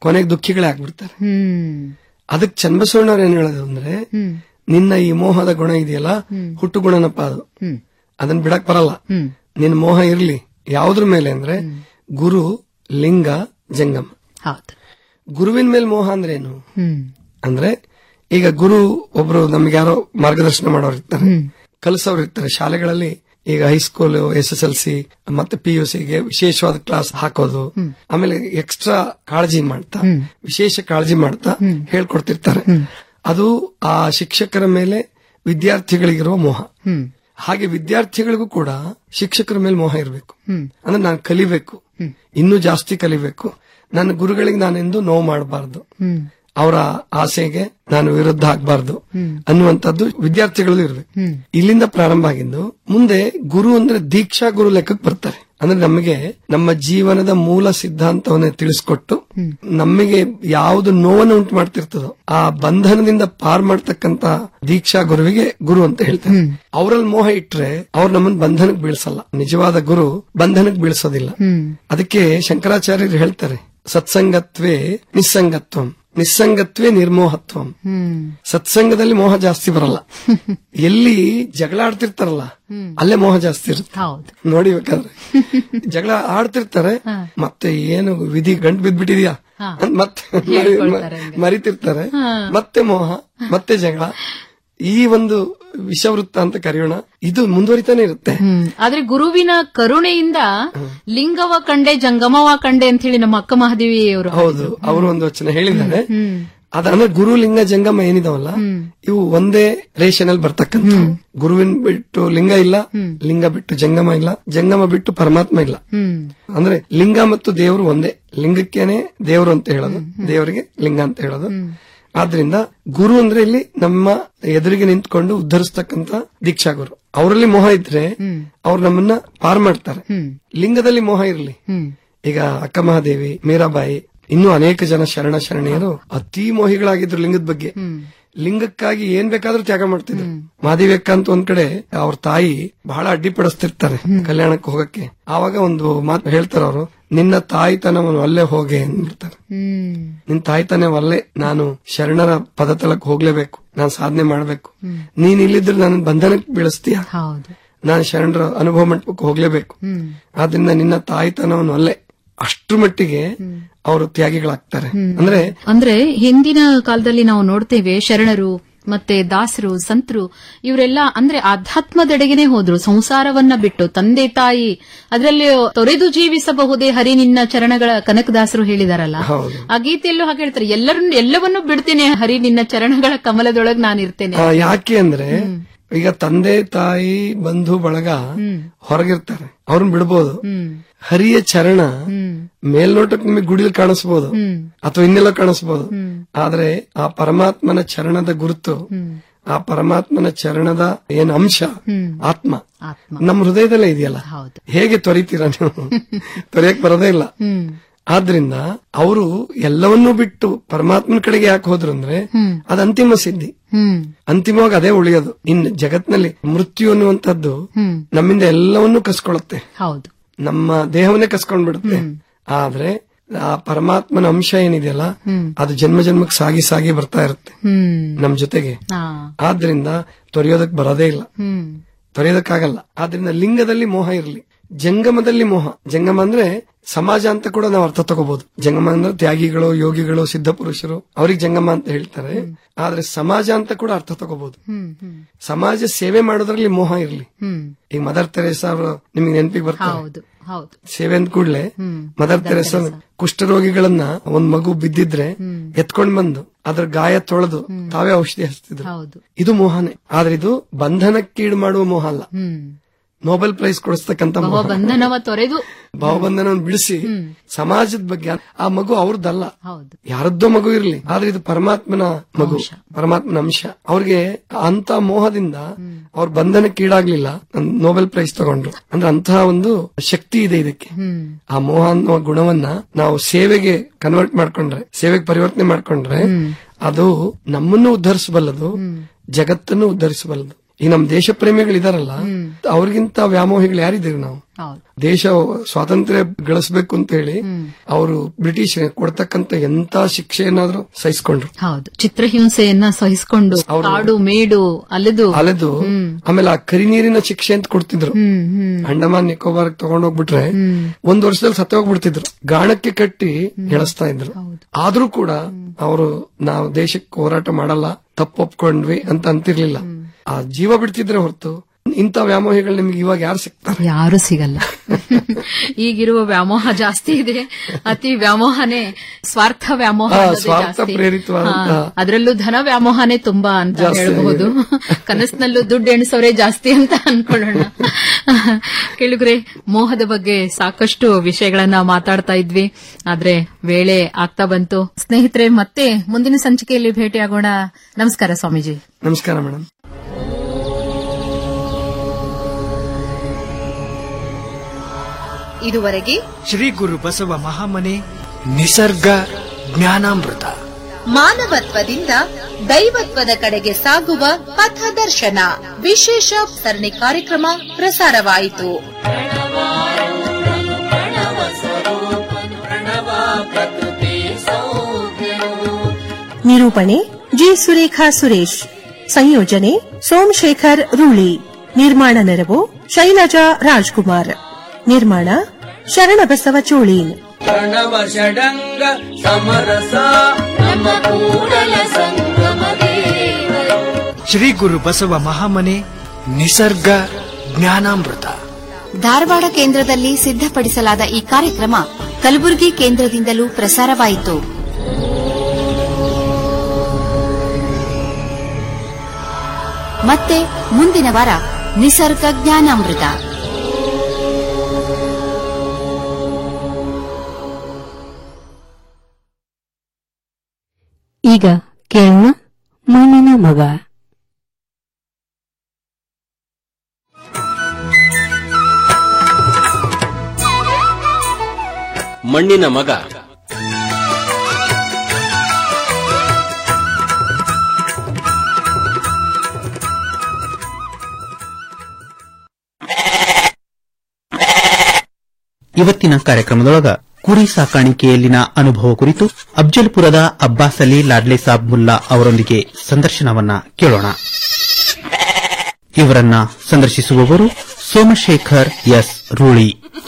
Q: ಕೊನೆಗೆ ದುಃಖಿಗಳೇ ಆಗ್ಬಿಡ್ತಾರೆ
B: ಹ್ಮ್
Q: ಅದಕ್ಕೆ ಚನ್ನಬಸವಣ್ಣವ್ರು ಏನ್ ಹೇಳೋದು ಅಂದ್ರೆ
B: ಹ್ಮ್
Q: ನಿನ್ನ ಈ ಮೋಹದ ಗುಣ ಇದೆಯಲ್ಲ ಹುಟ್ಟು ಗುಣನಪ್ಪ ಅದು
B: ಹ್ಮ್
Q: ಅದನ್ನ ಬಿಡಕ್ ಬರಲ್ಲ
B: ಹ್ಮ್
Q: ನಿನ್ ಮೋಹ ಇರ್ಲಿ ಯಾವ್ದ್ರ ಮೇಲೆ ಅಂದ್ರೆ ಗುರು ಲಿಂಗ ಜಂಗಮ
B: ಹೌದು
Q: ಗುರುವಿನ ಮೇಲೆ ಮೋಹ ಅಂದ್ರೆ ಏನು
B: ಹ್ಮ್
Q: ಅಂದ್ರೆ ಈಗ ಗುರು ಒಬ್ರು ನಮ್ಗೆ ಯಾರೋ ಮಾರ್ಗದರ್ಶನ ಮಾಡೋರು ಇರ್ತಾರೆ ಕಲಿಸೋರು ಇರ್ತಾರೆ ಶಾಲೆಗಳಲ್ಲಿ ಈಗ high school S S L C ಮತ್ತೆ ಪಿ ಯು ಸಿಗೆ ವಿಶೇಷವಾದ ಕ್ಲಾಸ್ ಹಾಕೋದು ಆಮೇಲೆ ಎಕ್ಸ್ಟ್ರಾ ಕಾಳಜಿ ಮಾಡ್ತಾ ವಿಶೇಷ ಕಾಳಜಿ ಮಾಡ್ತಾ ಹೇಳ್ಕೊಡ್ತಿರ್ತಾರೆ ಅದು ಆ ಶಿಕ್ಷಕರ ಮೇಲೆ ವಿದ್ಯಾರ್ಥಿಗಳಿಗಿರುವ ಮೋಹ
B: ಹ್ಮ್
Q: ಹಾಗೆ ವಿದ್ಯಾರ್ಥಿಗಳಿಗೂ ಕೂಡ ಶಿಕ್ಷಕರ ಮೇಲೆ ಮೋಹ ಇರಬೇಕು
B: ಹ್ಮ್
Q: ಅಂದ್ರೆ ನಾನು ಕಲಿಬೇಕು ಇನ್ನೂ ಜಾಸ್ತಿ ಕಲಿಬೇಕು ನನ್ನ ಗುರುಗಳಿಗೆ ನಾನೆಂದು ನೋವು ಮಾಡಬಾರ್ದು
B: ಹ್ಮ್
Q: ಅವರ ಆಸೆಗೆ ನಾನು ವಿರುದ್ಧ ಆಗ್ಬಾರ್ದು ಅನ್ನುವಂಥದ್ದು ವಿದ್ಯಾರ್ಥಿಗಳು ಇರ್ಬೇಕು
B: ಹ್ಮ್
Q: ಇಲ್ಲಿಂದ ಪ್ರಾರಂಭ ಆಗಿದ್ದು ಮುಂದೆ ಗುರು ಅಂದ್ರೆ ದೀಕ್ಷಾ ಗುರು ಲೆಕ್ಕಕ್ಕೆ ಬರ್ತಾರೆ ಅಂದ್ರೆ ನಮಗೆ ನಮ್ಮ ಜೀವನದ ಮೂಲ ಸಿದ್ಧಾಂತವನ್ನ ತಿಳಿಸ್ಕೊಟ್ಟು ನಮಗೆ ಯಾವುದು ನೋವನ್ನು ಉಂಟು ಮಾಡ್ತಿರ್ತದೋ ಆ ಬಂಧನದಿಂದ ಪಾರ್ ಮಾಡ್ತಕ್ಕಂತ ದೀಕ್ಷಾ ಗುರುವಿಗೆ ಗುರು ಅಂತ ಹೇಳ್ತಾರೆ ಅವರಲ್ಲಿ ಮೋಹ ಇಟ್ರೆ ಅವ್ರು ನಮ್ಮನ್ನ ಬಂಧನಕ್ಕೆ ಬೀಳ್ಸಲ್ಲ ನಿಜವಾದ ಗುರು ಬಂಧನಕ್ಕೆ ಬೀಳ್ಸೋದಿಲ್ಲ
B: ಹ್ಮ್
Q: ಅದಕ್ಕೆ ಶಂಕರಾಚಾರ್ಯರು ಹೇಳ್ತಾರೆ ಸತ್ಸಂಗತ್ವೇ ನಿಸ್ಸಂಗತ್ವಂ ನಿಸ್ಸಂಗತ್ವೇ ನಿರ್ಮೋಹತ್ವಂ
B: ಹ್ಮ್
Q: ಸತ್ಸಂಗದಲ್ಲಿ ಮೋಹ ಜಾಸ್ತಿ ಬರಲ್ಲ ಎಲ್ಲಿ ಜಗಳ ಆಡ್ತಿರ್ತಾರಲ್ಲ ಅಲ್ಲೇ ಮೋಹ ಜಾಸ್ತಿ ಇರುತ್ತೆ
B: ಹೌದು
Q: ನೋಡಿ ಬೇಕಾದ್ರೆ ಜಗಳ ಆಡ್ತಿರ್ತಾರೆ ಮತ್ತೆ ಏನು ವಿಧಿ ಗಂಟು ಬಿದ್ಬಿಟ್ಟಿದ್ಯಾ ಅಂತ ಮತ್ತೆ ಮರಿ- ಮರಿತಿರ್ತಾರೆ ಮತ್ತೆ ಮೋಹ ಮತ್ತೆ ಜಗಳ ಈ ಒಂದು ವಿಷವೃತ್ತ ಅಂತ ಕರೆಯೋಣ ಇದು ಮುಂದುವರಿತಾನೆ ಇರುತ್ತೆ
F: ಹ್ಮ್ ಆದ್ರೆ ಗುರುವಿನ ಕರುಣೆಯಿಂದ ಲಿಂಗವ ಕಂಡೆ ಜಂಗಮವ ಕಂಡೆ ಅಂತ ಹೇಳಿ ನಮ್ಮ ಅಕ್ಕ ಮಹಾದೇವಿ ಅವರು
Q: ಹೌದು ಅವರು ಒಂದು ವಚನ ಹೇಳಿದ್ದಾರೆ ಅದಂದ್ರೆ ಗುರು ಲಿಂಗ ಜಂಗಮ ಏನಿದಾವಲ್ಲ ಇವು ಒಂದೇ ರೇಷನ್ ಅಲ್ಲಿ ಬರ್ತಕ್ಕಂಥ ಗುರುವಿನ ಬಿಟ್ಟು ಲಿಂಗ ಇಲ್ಲ ಲಿಂಗ ಬಿಟ್ಟು ಜಂಗಮ ಇಲ್ಲ ಜಂಗಮ ಬಿಟ್ಟು ಪರಮಾತ್ಮ ಇಲ್ಲ
B: ಹ್ಮ್
Q: ಅಂದ್ರೆ ಲಿಂಗ ಮತ್ತು ದೇವರು ಒಂದೇ ಲಿಂಗಕ್ಕೇನೆ ದೇವರು ಅಂತ ಹೇಳೋದು ದೇವರಿಗೆ ಲಿಂಗ ಅಂತ ಹೇಳೋದು ಆದ್ರಿಂದ ಗುರು ಅಂದ್ರೆ ಇಲ್ಲಿ ನಮ್ಮ ಎದುರಿಗೆ ನಿಂತ್ಕೊಂಡು ಉದ್ಧರಿಸ್ತಕ್ಕಂತ ದೀಕ್ಷಾ ಗುರು ಅವರಲ್ಲಿ ಮೋಹ ಇದ್ರೆ ಅವ್ರು ನಮ್ಮನ್ನ ಪಾರ್ ಮಾಡ್ತಾರೆ ಲಿಂಗದಲ್ಲಿ ಮೋಹ ಇರಲಿ
B: ಹ್ಮ್
Q: ಈಗ ಅಕ್ಕ ಮಹಾದೇವಿ ಮೀರಾಬಾಯಿ ಇನ್ನೂ ಅನೇಕ ಜನ ಶರಣ ಶರಣೆಯರು ಅತಿ ಮೋಹಿಗಳಾಗಿದ್ರು ಲಿಂಗದ ಬಗ್ಗೆ ಲಿಂಗಕ್ಕಾಗಿ ಏನ್ ಬೇಕಾದ್ರೂ ತ್ಯಾಗ ಮಾಡ್ತಿದ್ರು ಮಹಾದೇವಿ ಅಕ್ಕ ಅಂತ ಒಂದ್ ಕಡೆ ಅವ್ರ ತಾಯಿ ಬಹಳ ಅಡ್ಡಿಪಡಿಸ್ತಿರ್ತಾರೆ ಕಲ್ಯಾಣಕ್ಕೆ ಹೋಗಕ್ಕೆ ಆವಾಗ ಒಂದು ಮಾತು ಹೇಳ್ತಾರ ಅವರು ನಿನ್ನ ತಾಯಿತನವನ್ನು ಅಲ್ಲೇ ಹೋಗೆ ಅಂದ್ಬಿಡ್ತಾರೆ
B: ಹ್ಮ್
Q: ನಿನ್ ತಾಯ್ತಾನೆ ಅಲ್ಲೇ ನಾನು ಶರಣರ ಪದತಲಕ್ಕೆ ಹೋಗ್ಲೇಬೇಕು ನಾನು ಸಾಧನೆ ಮಾಡ್ಬೇಕು ನೀನ್ ಇಲ್ಲಿದ್ರೆ ನನ್ನ ಬಂಧನಕ್ಕೆ ಬೀಳಿಸ್ತೀಯ
B: ಹೌದು
Q: ನಾನು ಶರಣರ ಅನುಭವ ಮಂಟಪಕ್ಕೆ ಹೋಗ್ಲೇಬೇಕು
B: ಹ್ಮ್
Q: ಆದ್ರಿಂದ ನಿನ್ನ ತಾಯ್ತನವನ್ನು ಅಲ್ಲೇ ಅಷ್ಟ್ರ ಮಟ್ಟಿಗೆ ಅವರು ತ್ಯಾಗಿಗಳಾಗ್ತಾರೆ ಅಂದ್ರೆ
F: ಅಂದ್ರೆ ಹಿಂದಿನ ಕಾಲದಲ್ಲಿ ನಾವು ನೋಡ್ತೇವೆ ಶರಣರು ಮತ್ತೆ ದಾಸರು ಸಂತರು ಇವರೆಲ್ಲ ಅಂದ್ರೆ ಆಧ್ಯಾತ್ಮದೆಡೆಗೆನೆ ಹೋದ್ರು ಸಂಸಾರವನ್ನ ಬಿಟ್ಟು ತಂದೆ ತಾಯಿ ಅದರಲ್ಲಿ ತೊರೆದು ಜೀವಿಸಬಹುದೇ ಹರಿ ನಿನ್ನ ಚರಣಗಳ ಕನಕದಾಸರು ಹೇಳಿದಾರಲ್ಲ
Q: ಹೌದು
F: ಆ ಗೀತೆಯಲ್ಲೂ ಹಾಗೆ ಹೇಳ್ತಾರೆ ಎಲ್ಲರನ್ನು ಎಲ್ಲವನ್ನೂ ಬಿಡ್ತೇನೆ ಹರಿ ನಿನ್ನ ಚರಣಗಳ ಕಮಲದೊಳಗ್ ನಾನು ಇರ್ತೇನೆ
Q: ಆ, ಯಾಕೆ ಅಂದ್ರೆ ಈಗ ತಂದೆ ತಾಯಿ ಬಂಧು ಬಳಗ ಹೊರಗಿರ್ತಾರೆ ಅವ್ರನ್ನ ಬಿಡ್ಬೋದು ಹರಿಯ ಚರಣ ಮೇಲ್ನೋಟಕ್ಕೆ ನಿಮಗೆ ಗುಡಿಲಿ ಕಾಣಿಸ್ಬೋದು ಅಥವಾ ಇನ್ನೆಲ್ಲ ಕಾಣಿಸ್ಬೋದು ಆದ್ರೆ ಆ ಪರಮಾತ್ಮನ ಚರಣದ ಗುರುತು ಆ ಪರಮಾತ್ಮನ ಚರಣದ ಏನ್ ಅಂಶ ಆತ್ಮ ನಮ್ಮ ಹೃದಯದಲ್ಲೇ ಇದೆಯಲ್ಲ ಹೇಗೆ ತೊರಿತೀರ ನೀವು ತೊರೆಯಕ್ ಬರೋದೇ ಇಲ್ಲ ಆದ್ರಿಂದ ಅವರು ಎಲ್ಲವನ್ನೂ ಬಿಟ್ಟು ಪರಮಾತ್ಮನ ಕಡೆಗೆ ಯಾಕೆ ಹೋದ್ರು ಅಂದ್ರೆ ಅದು ಅಂತಿಮ ಸಿದ್ಧಿ
B: ಹ್ಮ್
Q: ಅಂತಿಮವಾಗಿ ಅದೇ ಉಳಿಯೋದು ಇನ್ನು ಜಗತ್ನಲ್ಲಿ ಮೃತ್ಯು ಅನ್ನುವಂಥದ್ದು
B: ಹ್ಮ್
Q: ನಮ್ಮಿಂದ ಎಲ್ಲವನ್ನೂ ಕಸ್ಕೊಳ್ಳುತ್ತೆ
B: ಹೌದು
Q: ನಮ್ಮ ದೇಹವನ್ನೇ ಕಸ್ಕೊಂಡ್ ಬಿಡುತ್ತೆ ಆದ್ರೆ ಆ ಪರಮಾತ್ಮನ ಅಂಶ ಏನಿದೆಯಲ್ಲ ಅದು ಜನ್ಮ ಜನ್ಮಕ್ಕೆ ಸಾಗಿ ಸಾಗಿ ಬರ್ತಾ ಇರುತ್ತೆ
B: ಹ್ಮ್
Q: ನಮ್ ಜೊತೆಗೆ
B: ಹಾ
Q: ಆದ್ರಿಂದ ತೊರೆಯೋದಕ್ ಬರೋದೇ ಇಲ್ಲ
B: ಹ್ಮ್
Q: ತೊರೆಯೋದಕ್ಕಾಗಲ್ಲ ಆದ್ರಿಂದ ಲಿಂಗದಲ್ಲಿ ಮೋಹ ಇರಲಿ ಜಂಗಮದಲ್ಲಿ ಮೋಹ ಜಂಗಮ ಅಂದ್ರೆ ಸಮಾಜ ಅಂತ ಕೂಡ ನಾವು ಅರ್ಥ ತಗೋಬಹುದು ಜಂಗಮ ಅಂದ್ರೆ ತ್ಯಾಗಿಗಳು ಯೋಗಿಗಳು ಸಿದ್ಧ ಪುರುಷರು ಅವ್ರಿಗೆ ಜಂಗಮ ಅಂತ ಹೇಳ್ತಾರೆ ಆದ್ರೆ ಸಮಾಜ ಅಂತ ಕೂಡ ಅರ್ಥ ತಗೋಬಹುದು
B: ಹ್ಮ್ ಹ್ಮ್
Q: ಸಮಾಜ ಸೇವೆ ಮಾಡೋದ್ರಲ್ಲಿ ಮೋಹ ಇರಲಿ
B: ಹ್ಮ್
Q: ಈಗ ಮದರ್ ತೆರೇಸಾ ಅವರು ನಿಮಗೆ ನೆನಪಿಗೆ ಬರ್ತಾರೆ
B: ಹೌದು ಹೌದು
Q: ಸೇವೆ ಅಂದ ಕೂಡಲೇ
B: ಹ್ಮ್.
Q: ಮದರ್ ತೆರೇಸಾ ಕುಷ್ಠರೋಗಿಗಳನ್ನ ಒಂದ್ ಮಗು ಬಿದ್ದಿದ್ರೆ ಎತ್ಕೊಂಡ್ ಬಂದು ಅದ್ರ ಗಾಯ ತೊಳೆದು ತಾವೇ ಔಷಧಿ ಹಚ್ತಿದ್ರು
B: ಹೌದು
Q: ಇದು ಮೋಹನೆ ಆದ್ರೆ ಇದು ಬಂಧನಕ್ಕೀಡು ಮಾಡುವ ಮೋಹ ಅಲ್ಲ
B: ಹ್ಮ್
Q: ನೋಬೆಲ್ ಪ್ರೈಸ್ ಕೊಡಿಸ್ತಕ್ಕಂತ ಮೋಹ
F: ಬಂಧನವ ತೊರೆದು
Q: ಭಾವಬಂಧನವನ್ನು ಬಿಡಿಸಿ ಸಮಾಜದ ಬಗ್ಗೆ ಆ ಮಗು ಅವ್ರದ್ದಲ್ಲ
B: ಹೌದು
Q: ಯಾರದ್ದೋ ಮಗು ಇರ್ಲಿ ಆದ್ರೆ ಇದು ಪರಮಾತ್ಮನ ಮಗು ಪರಮಾತ್ಮನ ಅಂಶ ಅವ್ರಿಗೆ ಅಂತ ಮೋಹದಿಂದ ಅವ್ರ ಬಂಧನಕ್ಕೀಡಾಗ್ಲಿಲ್ಲ ನೋಬೆಲ್ ಪ್ರೈಸ್ ತಗೊಂಡ್ರು ಅಂದ್ರೆ ಅಂತಹ ಒಂದು ಶಕ್ತಿ ಇದೆ ಇದಕ್ಕೆ
B: ಹ್ಮ್
Q: ಆ ಮೋಹ ಅನ್ನುವ ಗುಣವನ್ನ ನಾವು ಸೇವೆಗೆ ಕನ್ವರ್ಟ್ ಮಾಡ್ಕೊಂಡ್ರೆ ಸೇವೆಗೆ ಪರಿವರ್ತನೆ ಮಾಡ್ಕೊಂಡ್ರೆ ಅದು ನಮ್ಮನ್ನು ಉದ್ಧರಿಸಬಲ್ಲದು ಜಗತ್ತನ್ನು ಉದ್ಧರಿಸಬಲ್ಲದು ಈ ನಮ್ ದೇಶ ಪ್ರೇಮಿಗಳಿದಾರಲ್ಲ ಅವ್ರಿಗಿಂತ ವ್ಯಾಮೋಹಿಗಳು ಯಾರಿದ್ದೀವಿ ನಾವು ದೇಶ ಸ್ವಾತಂತ್ರ್ಯ ಗಳಿಸ್ಬೇಕು ಅಂತ ಹೇಳಿ ಅವರು ಬ್ರಿಟಿಷ್ ಕೊಡ್ತಕ್ಕಂತ ಎಂತ ಶಿಕ್ಷೆ ಏನಾದ್ರು ಸಹಿಸ್ಕೊಂಡ್ರು
F: ಹೌದು ಚಿತ್ರಹಿಂಸೆಯನ್ನ ಸಹಿಸಿಕೊಂಡು ಕಾಡು ಮೇಡು ಅಲೆದು
Q: ಅಲೆದು ಆಮೇಲೆ ಆ ಕರಿ ನೀರಿನ ಶಿಕ್ಷೆ ಅಂತ ಕೊಡ್ತಿದ್ರು ಅಂಡಮಾನ್ ನಿಕೋಬಾರ್ ತಗೊಂಡೋಗ್ಬಿಟ್ರೆ ಒಂದ್ ವರ್ಷದಲ್ಲಿ ಸತ್ತ ಹೋಗ್ಬಿಡ್ತಿದ್ರು ಗಾಣಕ್ಕೆ ಕಟ್ಟಿ ಎಳಸ್ತಾ ಇದ್ರು ಆದ್ರೂ ಕೂಡ ಅವರು ನಾವು ದೇಶಕ್ಕೆ ಹೋರಾಟ ಮಾಡಲ್ಲ ತಪ್ಪು ಒಪ್ಕೊಂಡ್ವಿ ಅಂತ ಅಂತಿರ್ಲಿಲ್ಲ ಆ ಜೀವ ಬಿಡ್ತಿದ್ರೆ ಹೊರತು ಇಂಥ ವ್ಯಾಮೋಹಿಗಳು ನಿಮ್ಗೆ ಇವಾಗ ಯಾರು ಸಿಗ್ತಾರೆ
F: ಯಾರು ಸಿಗಲ್ಲ ಈಗಿರುವ ವ್ಯಾಮೋಹ ಜಾಸ್ತಿ ಇದೆ ಅತಿ ವ್ಯಾಮೋಹನೇ ಸ್ವಾರ್ಥ ವ್ಯಾಮೋಹ
Q: ಹಾ,
F: ಅನ್ನೋದೇ
Q: ಸ್ವಾರ್ಥ
F: ಜಾಸ್ತಿ.
Q: ಪ್ರೇರಿತವಾದಂತಹ.
F: ಹಾ, ಅದರಲ್ಲೂ ಧನ ವ್ಯಾಮೋಹನೇ ತುಂಬಾ ಅಂತ
Q: ಜಾಸ್ತಿ
F: ಹೇಳಬಹುದು ಕನಸಿನಲ್ಲೂ ದುಡ್ಡು ಎಣಿಸೋರೆ ಜಾಸ್ತಿ ಅಂತ ಅನ್ಕೊಳ್ಳೋಣ ಕೇಳಿಗ್ರೆ ಮೋಹದ ಬಗ್ಗೆ ಸಾಕಷ್ಟು ವಿಷಯಗಳನ್ನ ಮಾತಾಡ್ತಾ ಇದ್ವಿ ಆದ್ರೆ ವೇಳೆ ಆಗ್ತಾ ಬಂತು ಸ್ನೇಹಿತರೆ ಮತ್ತೆ ಮುಂದಿನ ಸಂಚಿಕೆಯಲ್ಲಿ ಭೇಟಿಯಾಗೋಣ ನಮಸ್ಕಾರ ಸ್ವಾಮೀಜಿ
Q: ನಮಸ್ಕಾರ ಮೇಡಮ್
E: ಇದುವರೆಗೆ
C: ಶ್ರೀ ಗುರು ಬಸವ ಮಹಾಮನೆ ನಿಸರ್ಗ ಜ್ಞಾನಾಮೃತ
E: ಮಾನವತ್ವದಿಂದ ದೈವತ್ವದ ಕಡೆಗೆ ಸಾಗುವ ಪಥದರ್ಶನ ವಿಶೇಷ ಸರಣಿ ಕಾರ್ಯಕ್ರಮ ಪ್ರಸಾರವಾಯಿತು
R: ನಿರೂಪಣೆ ಜಿ ಸುರೇಖಾ ಸುರೇಶ್ ಸಂಯೋಜನೆ ಸೋಮಶೇಖರ್ ರೂಳಿ ನಿರ್ಮಾಣ ನೆರವು ಶೈಲಜಾ ರಾಜ್ಕುಮಾರ್ ನಿರ್ಮಾಣ ಶರಣಬಸವ ಚೋಳೀನ್
M: ಪ್ರಣವ ಷಡಂಗ ಸಮರಸ ನಮ್ಮ ಕೂಡಲ ಸಂಗಮ
C: ಶ್ರೀ ಗುರು ಬಸವ ಮಹಾಮನೆ ನಿಸರ್ಗ ಜ್ಞಾನಾಮೃತ
S: ಧಾರವಾಡ ಕೇಂದ್ರದಲ್ಲಿ ಸಿದ್ಧಪಡಿಸಲಾದ ಈ ಕಾರ್ಯಕ್ರಮ ಕಲಬುರಗಿ ಕೇಂದ್ರದಿಂದಲೂ ಪ್ರಸಾರವಾಯಿತು ಮತ್ತೆ ಮುಂದಿನ ವಾರ ನಿಸರ್ಗ ಜ್ಞಾನಾಮೃತ
B: ಈಗ ಕೇಳೋಣ ಮಣ್ಣಿನ ಮಗ
O: ಮಣ್ಣಿನ ಮಗ
A: ಇವತ್ತಿನ ಕಾರ್ಯಕ್ರಮದೊಳಗ ಕುರಿ ಸಾಕಾಣಿಕೆಯಲ್ಲಿನ ಅನುಭವ ಕುರಿತು ಅಫ್ಜಲ್ಪುರದ ಅಬ್ಬಾಸ್ ಅಲಿ ಲಾಡ್ಲೆ ಸಾಬ್ ಮುಲ್ಲಾ ಅವರೊಂದಿಗೆ ಸಂದರ್ಶನವನ್ನ ಕೇಳೋಣ ಇವರನ್ನ ಸಂದರ್ಶಿಸುವವರು ಸೋಮಶೇಖರ್ ಎಸ್ ರೂಳಿ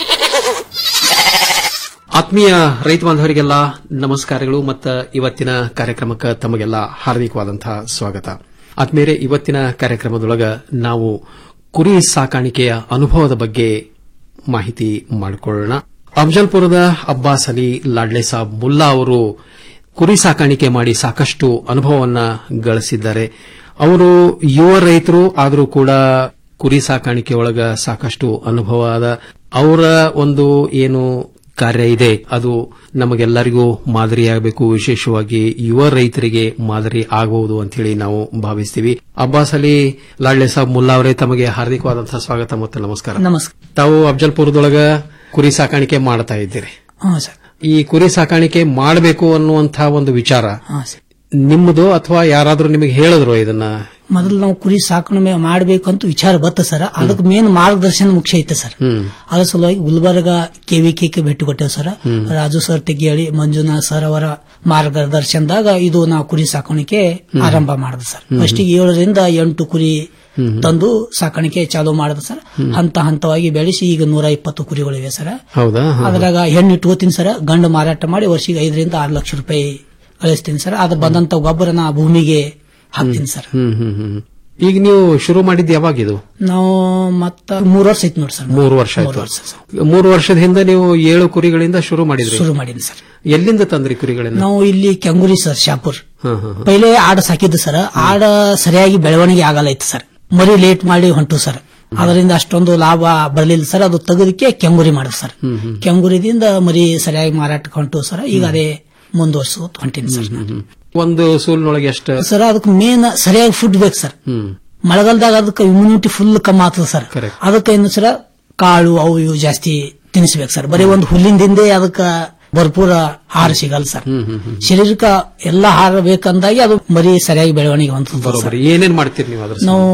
O: ಆತ್ಮೀಯ ರೈತ ಬಾಂಧವರಿಗೆಲ್ಲ ನಮಸ್ಕಾರಗಳು ಮತ್ತು ಇವತ್ತಿನ ಕಾರ್ಯಕ್ರಮಕ್ಕೆ ತಮಗೆಲ್ಲ ಹಾರ್ದಿಕವಾದಂತಹ ಸ್ವಾಗತ ಆತ್ಮೀಯರೇ ಇವತ್ತಿನ ಕಾರ್ಯಕ್ರಮದೊಳಗ ನಾವು ಕುರಿ ಸಾಕಾಣಿಕೆಯ ಅನುಭವದ ಬಗ್ಗೆ ಮಾಹಿತಿ ಮಾಡಿಕೊಳ್ಳೋಣ ಅಫಜಲ್ಪುರದ ಅಬ್ಬಾಸ್ ಅಲಿ ಲಾಡ್ಲೆ ಸಾಬ್ ಮುಲ್ಲಾ ಅವರು ಕುರಿ ಸಾಕಾಣಿಕೆ ಮಾಡಿ ಸಾಕಷ್ಟು ಅನುಭವವನ್ನ ಗಳಿಸಿದ್ದಾರೆ ಅವರು ಯುವ ರೈತರು ಆದರೂ ಕೂಡ ಕುರಿ ಸಾಕಾಣಿಕೆ ಒಳಗ ಸಾಕಷ್ಟು ಅನುಭವ ಅದ ಅವರ ಒಂದು ಏನು ಕಾರ್ಯ ಇದೆ ಅದು ನಮಗೆಲ್ಲರಿಗೂ ಮಾದರಿಯಾಗಬೇಕು ವಿಶೇಷವಾಗಿ ಯುವ ರೈತರಿಗೆ ಮಾದರಿ ಆಗಬಹುದು ಅಂತ ಹೇಳಿ ನಾವು ಭಾವಿಸ್ತೀವಿ ಅಬ್ಬಾಸ್ ಅಲಿ ಲಾಡ್ಲೆ ಸಾಬ್ ಮುಲ್ಲಾ ಅವರೇ ತಮಗೆ ಹಾರ್ದಿಕವಾದಂತಹ ಸ್ವಾಗತ ಮತ್ತು ನಮಸ್ಕಾರ
T: ನಮಸ್ಕಾರ
O: ತಾವು ಅಫಜಲ್ಪುರದೊಳಗ ಕುರಿ ಸಾಕಾಣಿಕೆ ಮಾಡ್ತಾ ಇದ್ದೀರಿ
T: ಹಾ ಸರ್
O: ಈ ಕುರಿ ಸಾಕಾಣಿಕೆ ಮಾಡಬೇಕು ಅನ್ನುವಂತಹ ಒಂದು ವಿಚಾರ
T: ಹಾ ಸರ್
O: ನಿಮ್ಮದು ಅಥವಾ ಯಾರಾದ್ರೂ ನಿಮಗೆ ಹೇಳಿದ್ರು ಇದನ್ನ
T: ಮೊದಲು ನಾವು ಕುರಿ ಸಾಕಣೆ ಮಾಡಬೇಕು ಅಂತ ವಿಚಾರ ಬತ್ತ ಸರ್ ಅದಕ್ಕೆ ಮೇನ್ ಮಾರ್ಗದರ್ಶನ ಮುಖ್ಯ ಐತೆ ಸರ್
O: ಹ್ಮ್
T: ಅದ್ರ ಸಲುವಾಗಿ ಗುಲ್ಬರ್ಗ ಕೆವಿಕೆ ಭೇಟಿ ಕೊಟ್ಟೇವ್ ಸರ್
O: ಹ್ಮ್.
T: ರಾಜು ಸರ್ ತೆಗಿಯಳಿ ಮಂಜುನಾಥ್ ಸರ್ ಅವರ ಮಾರ್ಗದರ್ಶನದಾಗ ಇದು ನಾವು ಕುರಿ ಸಾಕಾಣಿಕೆ
O: ಹ್ಮ್.
T: ಆರಂಭ ಮಾಡಿದೆ ಸರ್
O: ಹ್ಮ್.
T: ಫಸ್ಟ್ ಏಳರಿಂದ ಎಂಟು ಕುರಿ
O: ಹ್ಮ್.
T: ತಂದು ಸಾಕಾಣಿಕೆ ಚಾಲೂ ಮಾಡಿದೆ ಸರ್
O: ಹ್ಮ್.
T: ಹಂತ ಹಂತವಾಗಿ ಬೆಳೆಸಿ ಈಗ ನೂರ ಇಪ್ಪತ್ತು ಕುರಿಗಳಿವೆ ಸರ್
O: ಹೌದಾ ಹಾ.
T: ಅದ್ರಾಗ ಹೆಣ್ಣು ಇಟ್ಕೋತೀನಿ ಸರ್ ಗಂಡು ಮಾರಾಟ ಮಾಡಿ ವರ್ಷಿಗೆ ಐದರಿಂದ ಆರು ಲಕ್ಷ ರೂಪಾಯಿ ಗಳಿಸ್ತೀನಿ ಸರ್ ಅದು ಬಂದಂತ ಗೊಬ್ಬರನ ಭೂಮಿಗೆ ಹಾಕ್ತೀನಿ ಸರ್
O: ಹ್ಮ್ ಹ್ಮ್ ಹ್ಮ್ ಈಗ ನೀವು ಶುರು ಮಾಡಿದ್ದು ಯಾವಾಗ ಇದು
T: ನಾವು ಮತ್ತ ಮೂರ್ ವರ್ಷ ಐತಿ ನೋಡಿ ಸರ್
O: ಮೂರು ವರ್ಷ
T: ಮೂರು
O: ಆಯ್ತು
T: ವರ್ಷ ಸರ್.
O: ಮೂರು ವರ್ಷದ ಹಿಂದೆ ನೀವು ಏಳು ಕುರಿಗಳಿಂದ ಶುರು ಮಾಡಿದ್ರಿ
T: ಶುರು ಮಾಡೀನಿ ಸರ್
O: ಎಲ್ಲಿಂದ ತಂದ್ರಿ ಕುರಿಗಳನ್ನ
T: ನಾವು ಇಲ್ಲಿ ಕೆಂಗುರಿ ಸರ್ ಶಾಪುರ್
O: ಹಾ, ಹಾ, ಹಾ.
T: ಪೈಲೆ ಆಡ ಸಾಕಿದ್ದು ಸರ್ ಆಡ ಸರಿಯಾಗಿ ಬೆಳವಣಿಗೆ ಆಗಲ್ಲ ಇತ್ತು ಸರ್ ಮರಿ ಲೇಟ್ ಮಾಡಿ ಹೊಂಟು ಸರ್ ಅದರಿಂದ ಅಷ್ಟೊಂದು ಲಾಭ ಬರಲಿಲ್ಲ ಸರ್ ಅದು ತೆಗೆದಕ್ಕೆ ಕೆಂಗುರಿ ಮಾಡಿದ್ ಸರ್
O: ಹ್ಮ್ ಹ್ಮ್
T: ಕೆಂಗುರಿದಿಂದ ಮರಿ ಸರಿಯಾಗಿ ಮಾರಾಟಕ್ಕೆ ಹೊಂಟು ಸರ್ ಈಗ ಅದೇ ಮುಂದುವರ್ಸು ಹೊಂಟೀನಿ ಸರ್ ನಾನು.
O: ಒಂದು ಸೂಲಿನೊಳಗೆ ಎಷ್ಟು
T: ಸರ್ ಅದಕ್ಕೆ ಮೇನ್ ಸರಿಯಾಗಿ ಫುಡ್ ಬೇಕು ಸರ್
O: ಹ್ಮ್
T: ಮಳೆಗಾಲದಾಗ ಅದಕ್ಕೆ ಇಮ್ಯುನಿಟಿ ಫುಲ್ ಕಮ್ಮಿ ಆಗ್ತದೆ ಸರ್
O: Correct.
T: ಅದಕ್ಕೆ ಏನು ಸರ್ ಕಾಳು ಅವು ಇವು ಜಾಸ್ತಿ ತಿನ್ನಿಸ್ಬೇಕು ಸರ್ ಬರೀ ಒಂದು ಹುಲ್ಲಿಂದಿಂದೇ ಅದಕ್ಕೆ ಭರ್ಪೂರ ಆಹಾರ ಸಿಗಲ್ಲ ಸರ್
O: ಹ್ಮ್ ಹ್ಮ್ ಹ್ಮ್
T: ಶರೀರಕ್ಕೆ ಎಲ್ಲ ಆಹಾರ ಬೇಕಂದಾಗಿ ಅದು ಮರಿ ಸರಿಯಾಗಿ ಬೆಳವಣಿಗೆ ಹೊಂದುತ್ತದೆ ಸರ್.
O: ಬರೋಬರಿ ಏನೇನ್ ಮಾಡ್ತೀರಿ ನೀವು ಅದ್ರ
T: ನಾವು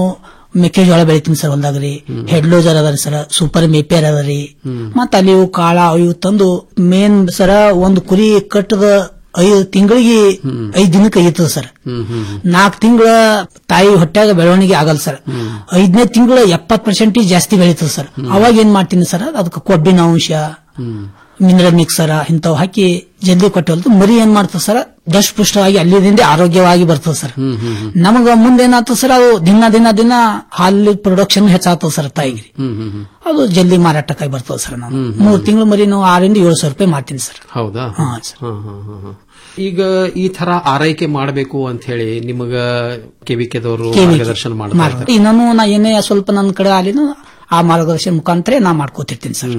T: ಮೆಕ್ಕೆಜೋಳ ಬೆಳಿತೀನಿ ಸರ್ ಹೊಲ್ದಾಗ್ರಿ ಹೆಡ್ ಲೋಜರ್ ಅದ ಸರ್ ಸೂಪರ್ ಮೇಪೇರ್ ಅದ ರೀ ಮತ್ತ ಅಲ್ಲಿ ಇವು ಕಾಳ ಇವು ತಂದು ಮೇನ್ ಸರ ಒಂದು ಕುರಿ ಕಟ್ಟದ ಐದು ತಿಂಗಳಿಗೆ ಐದ್ ದಿನಕ್ಕೆ ಐತದ ಸರ್ ನಾಲ್ಕು ತಿಂಗಳ ತಾಯಿ ಹೊಟ್ಯಾಗ ಬೆಳವಣಿಗೆ ಆಗಲ್ಲ ಸರ್ ಐದನೇ ತಿಂಗಳ ಎಪ್ಪತ್ ಪರ್ಸೆಂಟೇಜ್ ಜಾಸ್ತಿ ಬೆಳೀತದ ಸರ್ ಅವಾಗ ಏನ್ ಮಾಡ್ತೀನಿ ಸರ್ ಅದಕ್ಕೆ ಕೊಬ್ಬಿನ ಅಂಶ ಮಿನರಲ್ ಮಿಕ್ಸರ ಇಂಥವು ಹಾಕಿ ಜಲ್ದಿ ಕೊಟ್ಟು ಮರಿ ಏನ್ ಮಾಡ್ತದೆ ಸರ್ ದಷ್ಟ ಪುಷ್ಟವಾಗಿ ಅಲ್ಲಿದಿಂದ ಆರೋಗ್ಯವಾಗಿ ಬರ್ತದೆ ಸರ್ ನಮಗ ಮುಂದೆ ಏನಾಗ್ತದೆ ಸರ್ ಅದು ದಿನ ದಿನ ದಿನ ಹಾಲಿನ ಪ್ರೊಡಕ್ಷನ್ ಹೆಚ್ಚಾಗ್ತದೆ ಸರ್ ತಾಯಿಗೆ ಅದು ಜಲ್ದಿ ಮಾರಾಟಕ್ಕಾಗಿ ಬರ್ತದೆ ಸರ್ ನಾನು ಮೂರ್ ತಿಂಗಳು ಮರಿ ನಾವು ಆರಿಂದ ಏಳು ಸಾವಿರ ರೂಪಾಯಿ ಮಾಡ್ತೀನಿ ಸರ್
O: ಹೌದಾ ಹಾ, ಹಾ, ಹಾ, ಹಾ. ಈಗ ಈ ತರ ಆರೈಕೆ ಮಾಡಬೇಕು ಅಂತ ಹೇಳಿ ನಿಮಗ ಕೆವಿಕೆದವರು
T: KVK
O: ಮಾರ್ಗದರ್ಶನ ಮಾಡ್ತಾ
T: ಮಾಡ್ತಾರೆ.
O: ಇದ್ದಾರೆ
T: ಇನ್ನೂ ನಾ ಏನೇ ಸ್ವಲ್ಪ ನನ್ನ ಕಡೆ ಆಲಿನ ಆ ಮಾರ್ಗದರ್ಶನ ಮುಖಾಂತರ ನಾ ಮಾಡ್ಕೋತಿರ್ತೀನಿ ಸರ್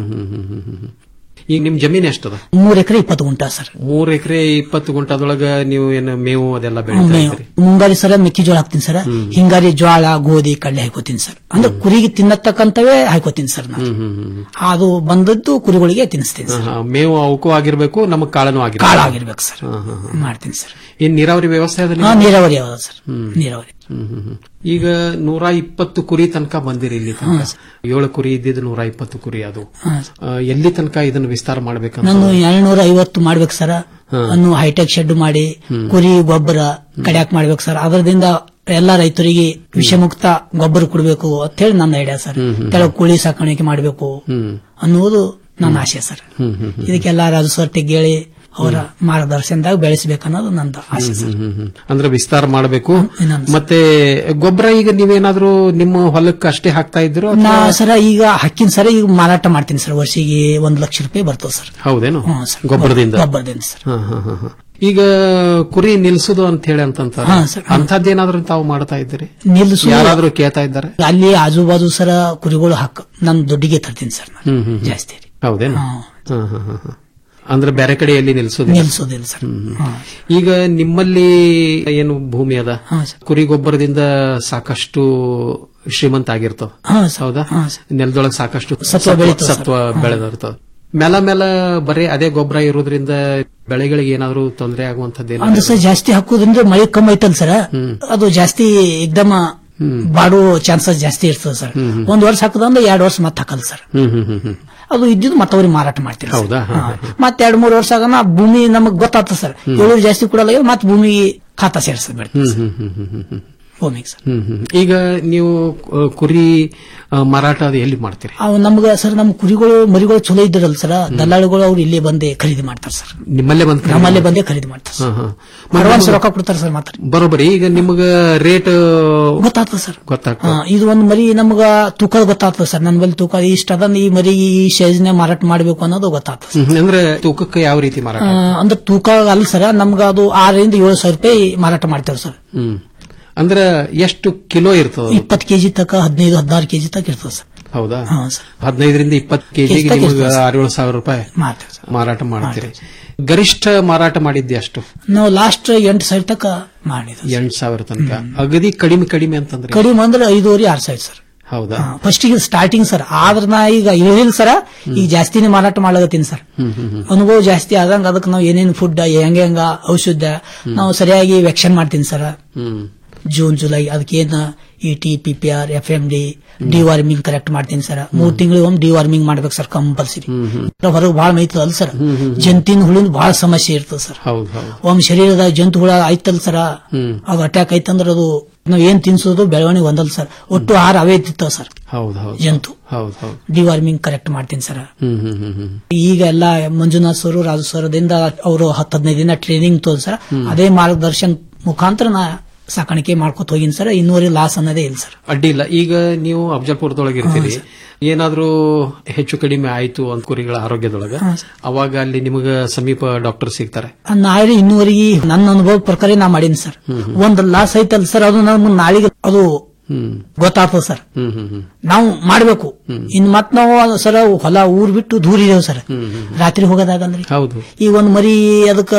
O: ಈಗ ನಿಮ್ ಜಮೀನ್ ಎಷ್ಟದ
T: ಮೂರ್ ಎಕರೆ ಇಪ್ಪತ್ತು ಗುಂಟ ಸರ್
O: ಮೂರ್ ಎಕರೆ ಇಪ್ಪತ್ತು ಗುಂಟದೊಳಗ ನೀವು ಏನು ಮೇವು ಅದೆಲ್ಲ ಬೆಳಿತಾ
T: ಮೇವು.
O: ಇದ್ದೀರಿ
T: ಮುಂಗಾರಿ ಸರ ಮೆಕ್ಕೆಜೋಳ ಹಾಕ್ತೀನಿ ಸರ್ ಹಿಂಗಾರಿ ಜೋಳ ಗೋಧಿ ಕಡಲೆ ಹಾಕೋತೀನಿ ಸರ್ ಅಂದ್ರೆ ಕುರಿಗೆ ತಿನ್ನತಕ್ಕಂತವೇ ಹಾಕೋತೀನಿ ಸರ್ ನಾನು
O: ಹ್ಮ್, ಹ್ಮ್, ಹ್ಮ್.
T: ಅದು ಬಂದದ್ದು ಕುರಿಗಳಿಗೆ ತಿನ್ನಿಸ್ತೀನಿ ಸರ್
O: ಹಾ, ಮೇವು ಅವಕ್ಕೂ ಆಗಿರ್ಬೇಕು ನಮಗ್ ಕಾಳನು ಆಗಿರ್ಬೇಕು
T: ಕಾಳು ಆಗಿರ್ಬೇಕು ಸರ್
O: ಹಾ, ಹಾ, ಹಾ.
T: ಮಾಡ್ತೀನಿ ಸರ್
O: ಏನ್ ನೀರಾವರಿ ವ್ಯವಸ್ಥೆ ಅದ
T: ಹಾ,
O: ನಿಮ್ಗೆ?
T: ನೀರಾವರಿ ಯಾವ್ದು ಸರ್
O: ಹ್ಮ್.
T: ನೀರಾವರಿ
O: ಹ್ಮ್, ಹ್ಮ್, ಹ್ಮ್. ಈಗ ನೂರ ಇಪ್ಪತ್ತು ಕುರಿ ತನಕ ಬಂದಿರಿ ಇಲ್ಲಿ ತನಕ ಏಳು ಕುರಿ ಇದ್ದಿದ್ದು ನೂರ ಇಪ್ಪತ್ತು ಕುರಿ ಅದು
T: ಹಾ.
O: ಆ, ಎಲ್ಲಿ ತನಕ ಇದನ್ನ ವಿಸ್ತಾರ ಮಾಡ್ಬೇಕಂತ
T: ನಾನು ಏಳ್ನೂರ ಐವತ್ತು ಮಾಡ್ಬೇಕು ಸರ್
O: ಹಾ.
T: ಅನ್ನು ಹೈಟೆಕ್ ಶೆಡ್ ಮಾಡಿ ಕುರಿ ಗೊಬ್ಬರ ಕಡ್ಯಾಕ್ ಮಾಡ್ಬೇಕು ಸರ್ ಅದರದಿಂದ ಎಲ್ಲಾ ರೈತರಿಗೆ ವಿಷಮುಕ್ತ ಗೊಬ್ಬರ ಕೊಡಬೇಕು ಅಂತ ಹೇಳಿ ನನ್ನ ಐಡಿಯಾ ಸರ್ ಕೆಳಗೆ ಕೋಳಿ ಸಾಕಾಣಿಕೆ ಮಾಡಬೇಕು ಅನ್ನುವುದು ನನ್ನ ಆಸೆ ಸರ್
O: ಹ್ಮ್, ಹ್ಮ್, ಹ್ಮ್.
T: ಇದಕ್ಕೆಲ್ಲ ರಾಜು ಸರ್ ತೆಗ್ಗೇಳಿ ಅವರ ಮಾರ್ಗದರ್ಶನದಾಗ ಬೆಳೆಸಬೇಕನ್ನೋದು ನಂದು ಆಸೆ ಸರ್
O: ಹ್ಮ್, ಹ್ಮ್. ಅಂದ್ರೆ ವಿಸ್ತಾರ ಮಾಡಬೇಕು ಮತ್ತೆ ಗೊಬ್ಬರ ಈಗ ನೀವೇನಾದ್ರೂ ನಿಮ್ಮ ಹೊಲಕ್ಕೆ ಅಷ್ಟೇ ಹಾಕ್ತಾ ಇದ್ರು
T: ನಾ ಸರ ಈಗ ಹಕ್ಕಿನ ಸರ ಈಗ ಮಾರಾಟ ಮಾಡ್ತೀನಿ ಸರ್ ವರ್ಷಿಗೆ ಒಂದ್ ಲಕ್ಷ ರೂಪಾಯಿ ಬರ್ತದೆ ಸರ್
O: ಹೌದೇನು
T: ಹ್ಮ್, ಸರ್.
O: ಗೊಬ್ಬರದಿಂದ
T: ಗೊಬ್ಬರದಿಂದ ಸರ್
O: ಹಾ, ಹಾ, ಹಾ, ಹಾ. ಈಗ ಕುರಿ ನಿಲ್ಸುದು ಅಂತ ಹೇಳಿ ಅಂತಂತಾರೆ
T: ಹಾ, ಸರ್.
O: ಅಂತದ್ದೇನಾದ್ರೂ ತಾವು ಮಾಡ್ತಾ ಇದ್ದೀರಿ
T: ನಿಲ್ಲಿಸು
O: ಯಾರಾದ್ರೂ ಕೇಳ್ತಾ ಇದ್ದಾರೆ
T: ಅಲ್ಲಿ ಆಜು ಬಾಜು ಸರ ಕುರಿಗಳು ಹಾಕ ನಾನು ದುಡ್ಡಿಗೆ ತರ್ತೀನಿ ಸರ್ ನಾನು
O: ಹ್ಮ್, ಹ್ಮ್, ಹ್ಮ್.
T: ಜಾಸ್ತಿ
O: ಹೌದೇನು ಹಾ, ಹಾ, ಹಾ, ಹಾ. ಅಂದ್ರೆ ಬೇರೆ ಕಡೆ ಎಲ್ಲಿ ನಿಲ್ಸೋದಿಲ್ಲ
T: ನಿಲ್ಸೋದಿಲ್ಲ ಸರ್ ಹಾ.
O: ಈಗ ನಿಮ್ಮಲ್ಲಿ ಏನು ಭೂಮಿ ಅದ ಕುರಿ ಗೊಬ್ಬರದಿಂದ ಸಾಕಷ್ಟು ಶ್ರೀಮಂತ ಆಗಿರ್ತಾವ
T: ಹಾ, ಸರ್.
O: ಹೌದಾ
T: ಹಾ,
O: ನೆಲದೊಳಗೆ ಸಾಕಷ್ಟು
T: ಸತ್ವ ಬೆಳೀತದೆ ಸರ್.
O: ಸತ್ವ ಬೆಳೆದಿರ್ತವ ಮೇಲ ಮೇಲ ಬರೀ ಅದೇ ಗೊಬ್ಬರ ಇರೋದ್ರಿಂದ ಬೆಳೆಗಳಿಗೆ ಏನಾದ್ರೂ ತೊಂದರೆ ಆಗುವಂತದ್ದೇನು
T: ಅಂದ್ರೆ ಸರ್ ಜಾಸ್ತಿ ಹಾಕೋದ್ರಿಂದ ಮಳೆ ಕಮ್ಮಿ ಐತಲ್ ಸರ್ ಅದು ಜಾಸ್ತಿ ಎಕ್ದಮ ಬಾಡೋ ಚಾನ್ಸಸ್ ಜಾಸ್ತಿ ಇರ್ತದೆ ಸರ್ ಒಂದ್ ವರ್ಷ ಹಾಕದಂದ್ರೆ ಎರಡ್ ವರ್ಷ ಮತ್ತೆ ಹಾಕಲ್ಲ ಸರ್
O: ಹ್ಮ್ ಹ್ಮ್ ಹ್ಮ್ ಹ್ಮ್
T: ಅದು ಇದ್ದಿದ್ದು ಮತ್ತವ್ರಿಗೆ ಮಾರಾಟ ಮಾಡ್ತೀವಿ
O: ಹೌದಾ ಹಾ, ಹಾ.
T: ಮತ್ತೆ ಎರಡ್ ಮೂರು ವರ್ಷ ಆಗನ ಭೂಮಿ ನಮಗ್ ಗೊತ್ತಾಗ್ತದೆ ಸರ್ ಇಳುವರಿ ಜಾಸ್ತಿ ಕೊಡಲ್ಲ ಮತ್ತೆ ಭೂಮಿಗೆ ಖಾತಾ ಸೇರಿಸ್ಬಿಡ್ತೀವಿ
O: ಹ್ಮ್ ಹ್ಮ್ ಹ್ಮ್ ಹ್ಮ್ ಹ್ಮ್ ಹ್ಮ್
T: ಭೂಮಿಗೆ ಸರ್
O: ಹ್ಮ್ ಹ್ಮ್ ಈಗ ನೀವು ಆ, ಕುರಿ ಆ, ಮಾರಾಟ ಅದು ಎಲ್ಲಿ ಮಾಡ್ತೀರಿ
T: ಅವು ನಮ್ಗ ಸರ್ ನಮ್ ಕುರಿಗಳು ಮರಿಗಳು ಚಲೋ ಇದ್ದಿರಲ್ಲ ಸರ್ ದಲ್ಲಾಳಿಗಳು ಅವ್ರು ಇಲ್ಲೇ ಬಂದೇ ಖರೀದಿ ಮಾಡ್ತಾರೆ ಸರ್
O: ನಿಮ್ಮಲ್ಲೇ ಬಂದ್ ಖರೀದಿ
T: ನಮ್ಮಲ್ಲೇ ಬಂದೇ ಖರೀದಿ ಮಾಡ್ತಾರೆ
O: ಹಾ, ಹಾ.
T: ಅಡ್ವಾನ್ಸ್ ರೊಕ್ಕ ಕೊಡ್ತಾರೆ ಸರ್ ಮಾತ್ರ
O: ಬರೋಬ್ಬರಿ ಈಗ ನಿಮ್ಗ ರೇಟ್
T: ಗೊತ್ತಾಗ್ತದೆ ಸರ್
O: ಗೊತ್ತಾಗ್ತದೆ
T: ಹಾ, ಇದು ಒಂದು ಮರಿ ನಮ್ಗ ತೂಕದ ಗೊತ್ತಾಗ್ತದೆ ಸರ್ ನನ್ನ ಬಳಿ ತೂಕ ಇಷ್ಟ ಅದ ಈ ಮರಿ ಈ ಸೈಜ್ನೆ ಮಾರಾಟ ಮಾಡಬೇಕು ಅನ್ನೋದು ಗೊತ್ತಾಗ್ತದೆ
O: ಹ್ಮ್, ಅಂದ್ರೆ ತೂಕಕ್ಕೆ ಯಾವ ರೀತಿ ಮಾರಾಟ
T: ಆ, ಅಂದ್ರೆ ತೂಕ ಅಲ್ಲ ಸರ್ ನಮ್ಗ ಅದು ಆರರಿಂದ ಏಳು ಸಾವಿರ ರೂಪಾಯಿ ಮಾರಾಟ ಮಾಡ್ತೇವೆ ಸರ್
O: ಹ್ಮ್ ಅಂದ್ರೆ ಎಷ್ಟು ಕಿಲೋ ಇರ್ತದ
T: ಇಪ್ಪತ್ತು ಕೆಜಿ ತಕ ಹದಿನೈದು ಹದಿನಾರು ಕೆಜಿ ತಕ ಇರ್ತದೆ ಸರ್
O: ಹೌದಾ
T: ಹಾ, ಸರ್.
O: ಹದಿನೈದರಿಂದ ಇಪ್ಪತ್ತು ಕೆಜಿಗೆ
T: ಕೆಜಿ ತನಕ
O: ನಿಮ್ಗೆ
T: ಇರ್ತದೆ ಸರ್.
O: ಆರೇಳು ಸಾವಿರ ರೂಪಾಯಿ
T: ಮಾಡ್ತೇವೆ ಸರ್.
O: ಮಾರಾಟ ಮಾಡ್ತೀರಿ ಗರಿಷ್ಠ ಮಾರಾಟ ಮಾಡಿದ್ದೆ ಅಷ್ಟು
T: ನಾವು ಲಾಸ್ಟ್ ಎಂಟು ಸಾವಿರ ತಕ ಮಾಡಿದ್ವಿ
O: ಎಂಟು ಸಾವಿರ ತನಕ ಅಗದಿ ಕಡಿಮೆ ಕಡಿಮೆ ಅಂತಂದ್ರೆ
T: ಕಡಿಮೆ ಅಂದ್ರೆ ಐದೂವರೆ ಆರು ಸಾವಿರ ಸರ್
O: ಹೌದಾ
T: ಫಸ್ಟ್ ಈಗ ಸ್ಟಾರ್ಟಿಂಗ್ ಸರ್ ಆದ್ರ ನಾ ಈಗ ಇಳಿಲ್ಲ ಸರ ಈಗ ಜಾಸ್ತಿನೇ ಮಾರಾಟ ಮಾಡ್ಲಕತ್ತೀನಿ ಸರ್
O: ಹ್ಮ್ ಹ್ಮ್ ಹ್ಮ್
T: ಅನುಭವ ಜಾಸ್ತಿ ಆದಂಗ ಅದಕ್ಕೆ ನಾವು ಏನೇನು ಫುಡ್ ಹೆಂಗ ಹೆಂಗ ಔಷಧ ನಾವು ಸರಿಯಾಗಿ ವ್ಯಾಕ್ಸಿನ್ ಮಾಡ್ತೀನಿ ಸರ್
O: ಹ್ಮ್
T: ಜೂನ್ ಜುಲೈ ಅದಕ್ಕೇನ E T P P R F M D deworming correct ಮಾಡ್ತೀನಿ ಸರ್ ಮೂರ್ ತಿಂಗಳಿಗೆ ಒಮ್ಮೆ ಡಿವಾರ್ಮಿಂಗ್ ಮಾಡ್ಬೇಕು ಸರ್ ಕಂಪಲ್ಸರಿ ಹೊರಗೆ ಬಹಳ ಮೈತದ ಅಲ್ಲ ಸರ್ ಜಂತಿನ ಹುಳಿನ ಬಹಳ ಸಮಸ್ಯೆ ಇರ್ತದೆ ಸರ್
O: ಹೌದು ಹೌದು
T: ಒಮ್ಮೆ ಶರೀರದ ಜಂತು ಹುಳ ಆಯ್ತಲ್ ಸರ
O: ಹ್ಮ್
T: ಅದು ಅಟ್ಯಾಕ್ ಆಯ್ತಂದ್ರ ಅದು ನಾವ್ ಏನ್ ತಿನ್ಸೋದು ಬೆಳವಣಿಗೆ ಒಂದಲ್ಲ ಸರ್ ಒಟ್ಟು ಆಹಾರ ಅವೇ ತಿಂತಾವ ಸರ್
O: ಹೌದು ಹೌದು
T: ಜಂತು
O: ಹೌದು ಹೌದು
T: ಡಿವಾರ್ಮಿಂಗ್ ಕರೆಕ್ಟ್ ಮಾಡ್ತೀನಿ ಸರ್
O: ಹ್ಮ್ ಹ್ಮ್ ಹ್ಮ್ ಹ್ಮ್
T: ಈಗ ಎಲ್ಲ ಮಂಜುನಾಥ್ ಸರ್ ರಾಜು ಸರ್ದಿಂದ ಅವರು ಹತ್ತು ಹದಿನೈದು ದಿನ ಟ್ರೈನಿಂಗ್ ತೋಲ್ ಸರ್
O: ಹ್ಮ್.
T: ಅದೇ ಮಾರ್ಗದರ್ಶನ ಮುಖಾಂತರ ನಾ ಸಾಕಾಣಿಕೆ ಮಾಡ್ಕೊತ ಹೋಗಿನಿ ಸರ್ ಇನ್ನೂವರೆ ಲಾಸ್ ಅನ್ನೋದೇ ಇಲ್ಲ ಸರ್
O: ಅಡ್ಡಿ ಇಲ್ಲ ಈಗ ನೀವು ಅಫ್ಜಲ್ಪುರದೊಳಗೆ ಇರ್ತೀರಿ ಏನಾದ್ರೂ ಹೆಚ್ಚು ಕಡಿಮೆ ಆಯ್ತು ಅಂತ ಕುರಿಗಳ ಆರೋಗ್ಯದೊಳಗ
T: ಹಾ,
O: ಅವಾಗ ಅಲ್ಲಿ ನಿಮಗ ಸಮೀಪ ಡಾಕ್ಟರ್ ಸಿಗ್ತಾರೆ
T: ನಾಳೆ ಇನ್ನೂವರೆಗೆ ನನ್ನ ಅನುಭವ ಪ್ರಕಾರ ನಾ ಮಾಡೀನಿ ಸರ್ ಒಂದ್ ಲಾಸ್ ಐತಲ್ಲ ಸರ್ ಅದು ನಮ್ಗೆ ನಾಳೆಗೆ ಅದು
O: ಹ್ಮ್
T: ಗೊತ್ತಾಗ್ತದೆ ಸರ್
O: ಹ್ಮ್ ಹ್ಮ್ ಹ್ಮ್
T: ನಾವು ಮಾಡ್ಬೇಕು ಇನ್ ಮತ್ ನಾವು ಸರ ಹೊಲ ಊರ್ ಬಿಟ್ಟು ದೂರ ಇದೇವ್ ಸರ್
O: ಹ್ಮ್ ಹ್ಮ್
T: ರಾತ್ರಿ ಹೋಗೋದಾಗಲ್ರಿ
O: ಹೌದು
T: ಈಗ ಒಂದ್ ಮರಿ ಅದಕ್ಕ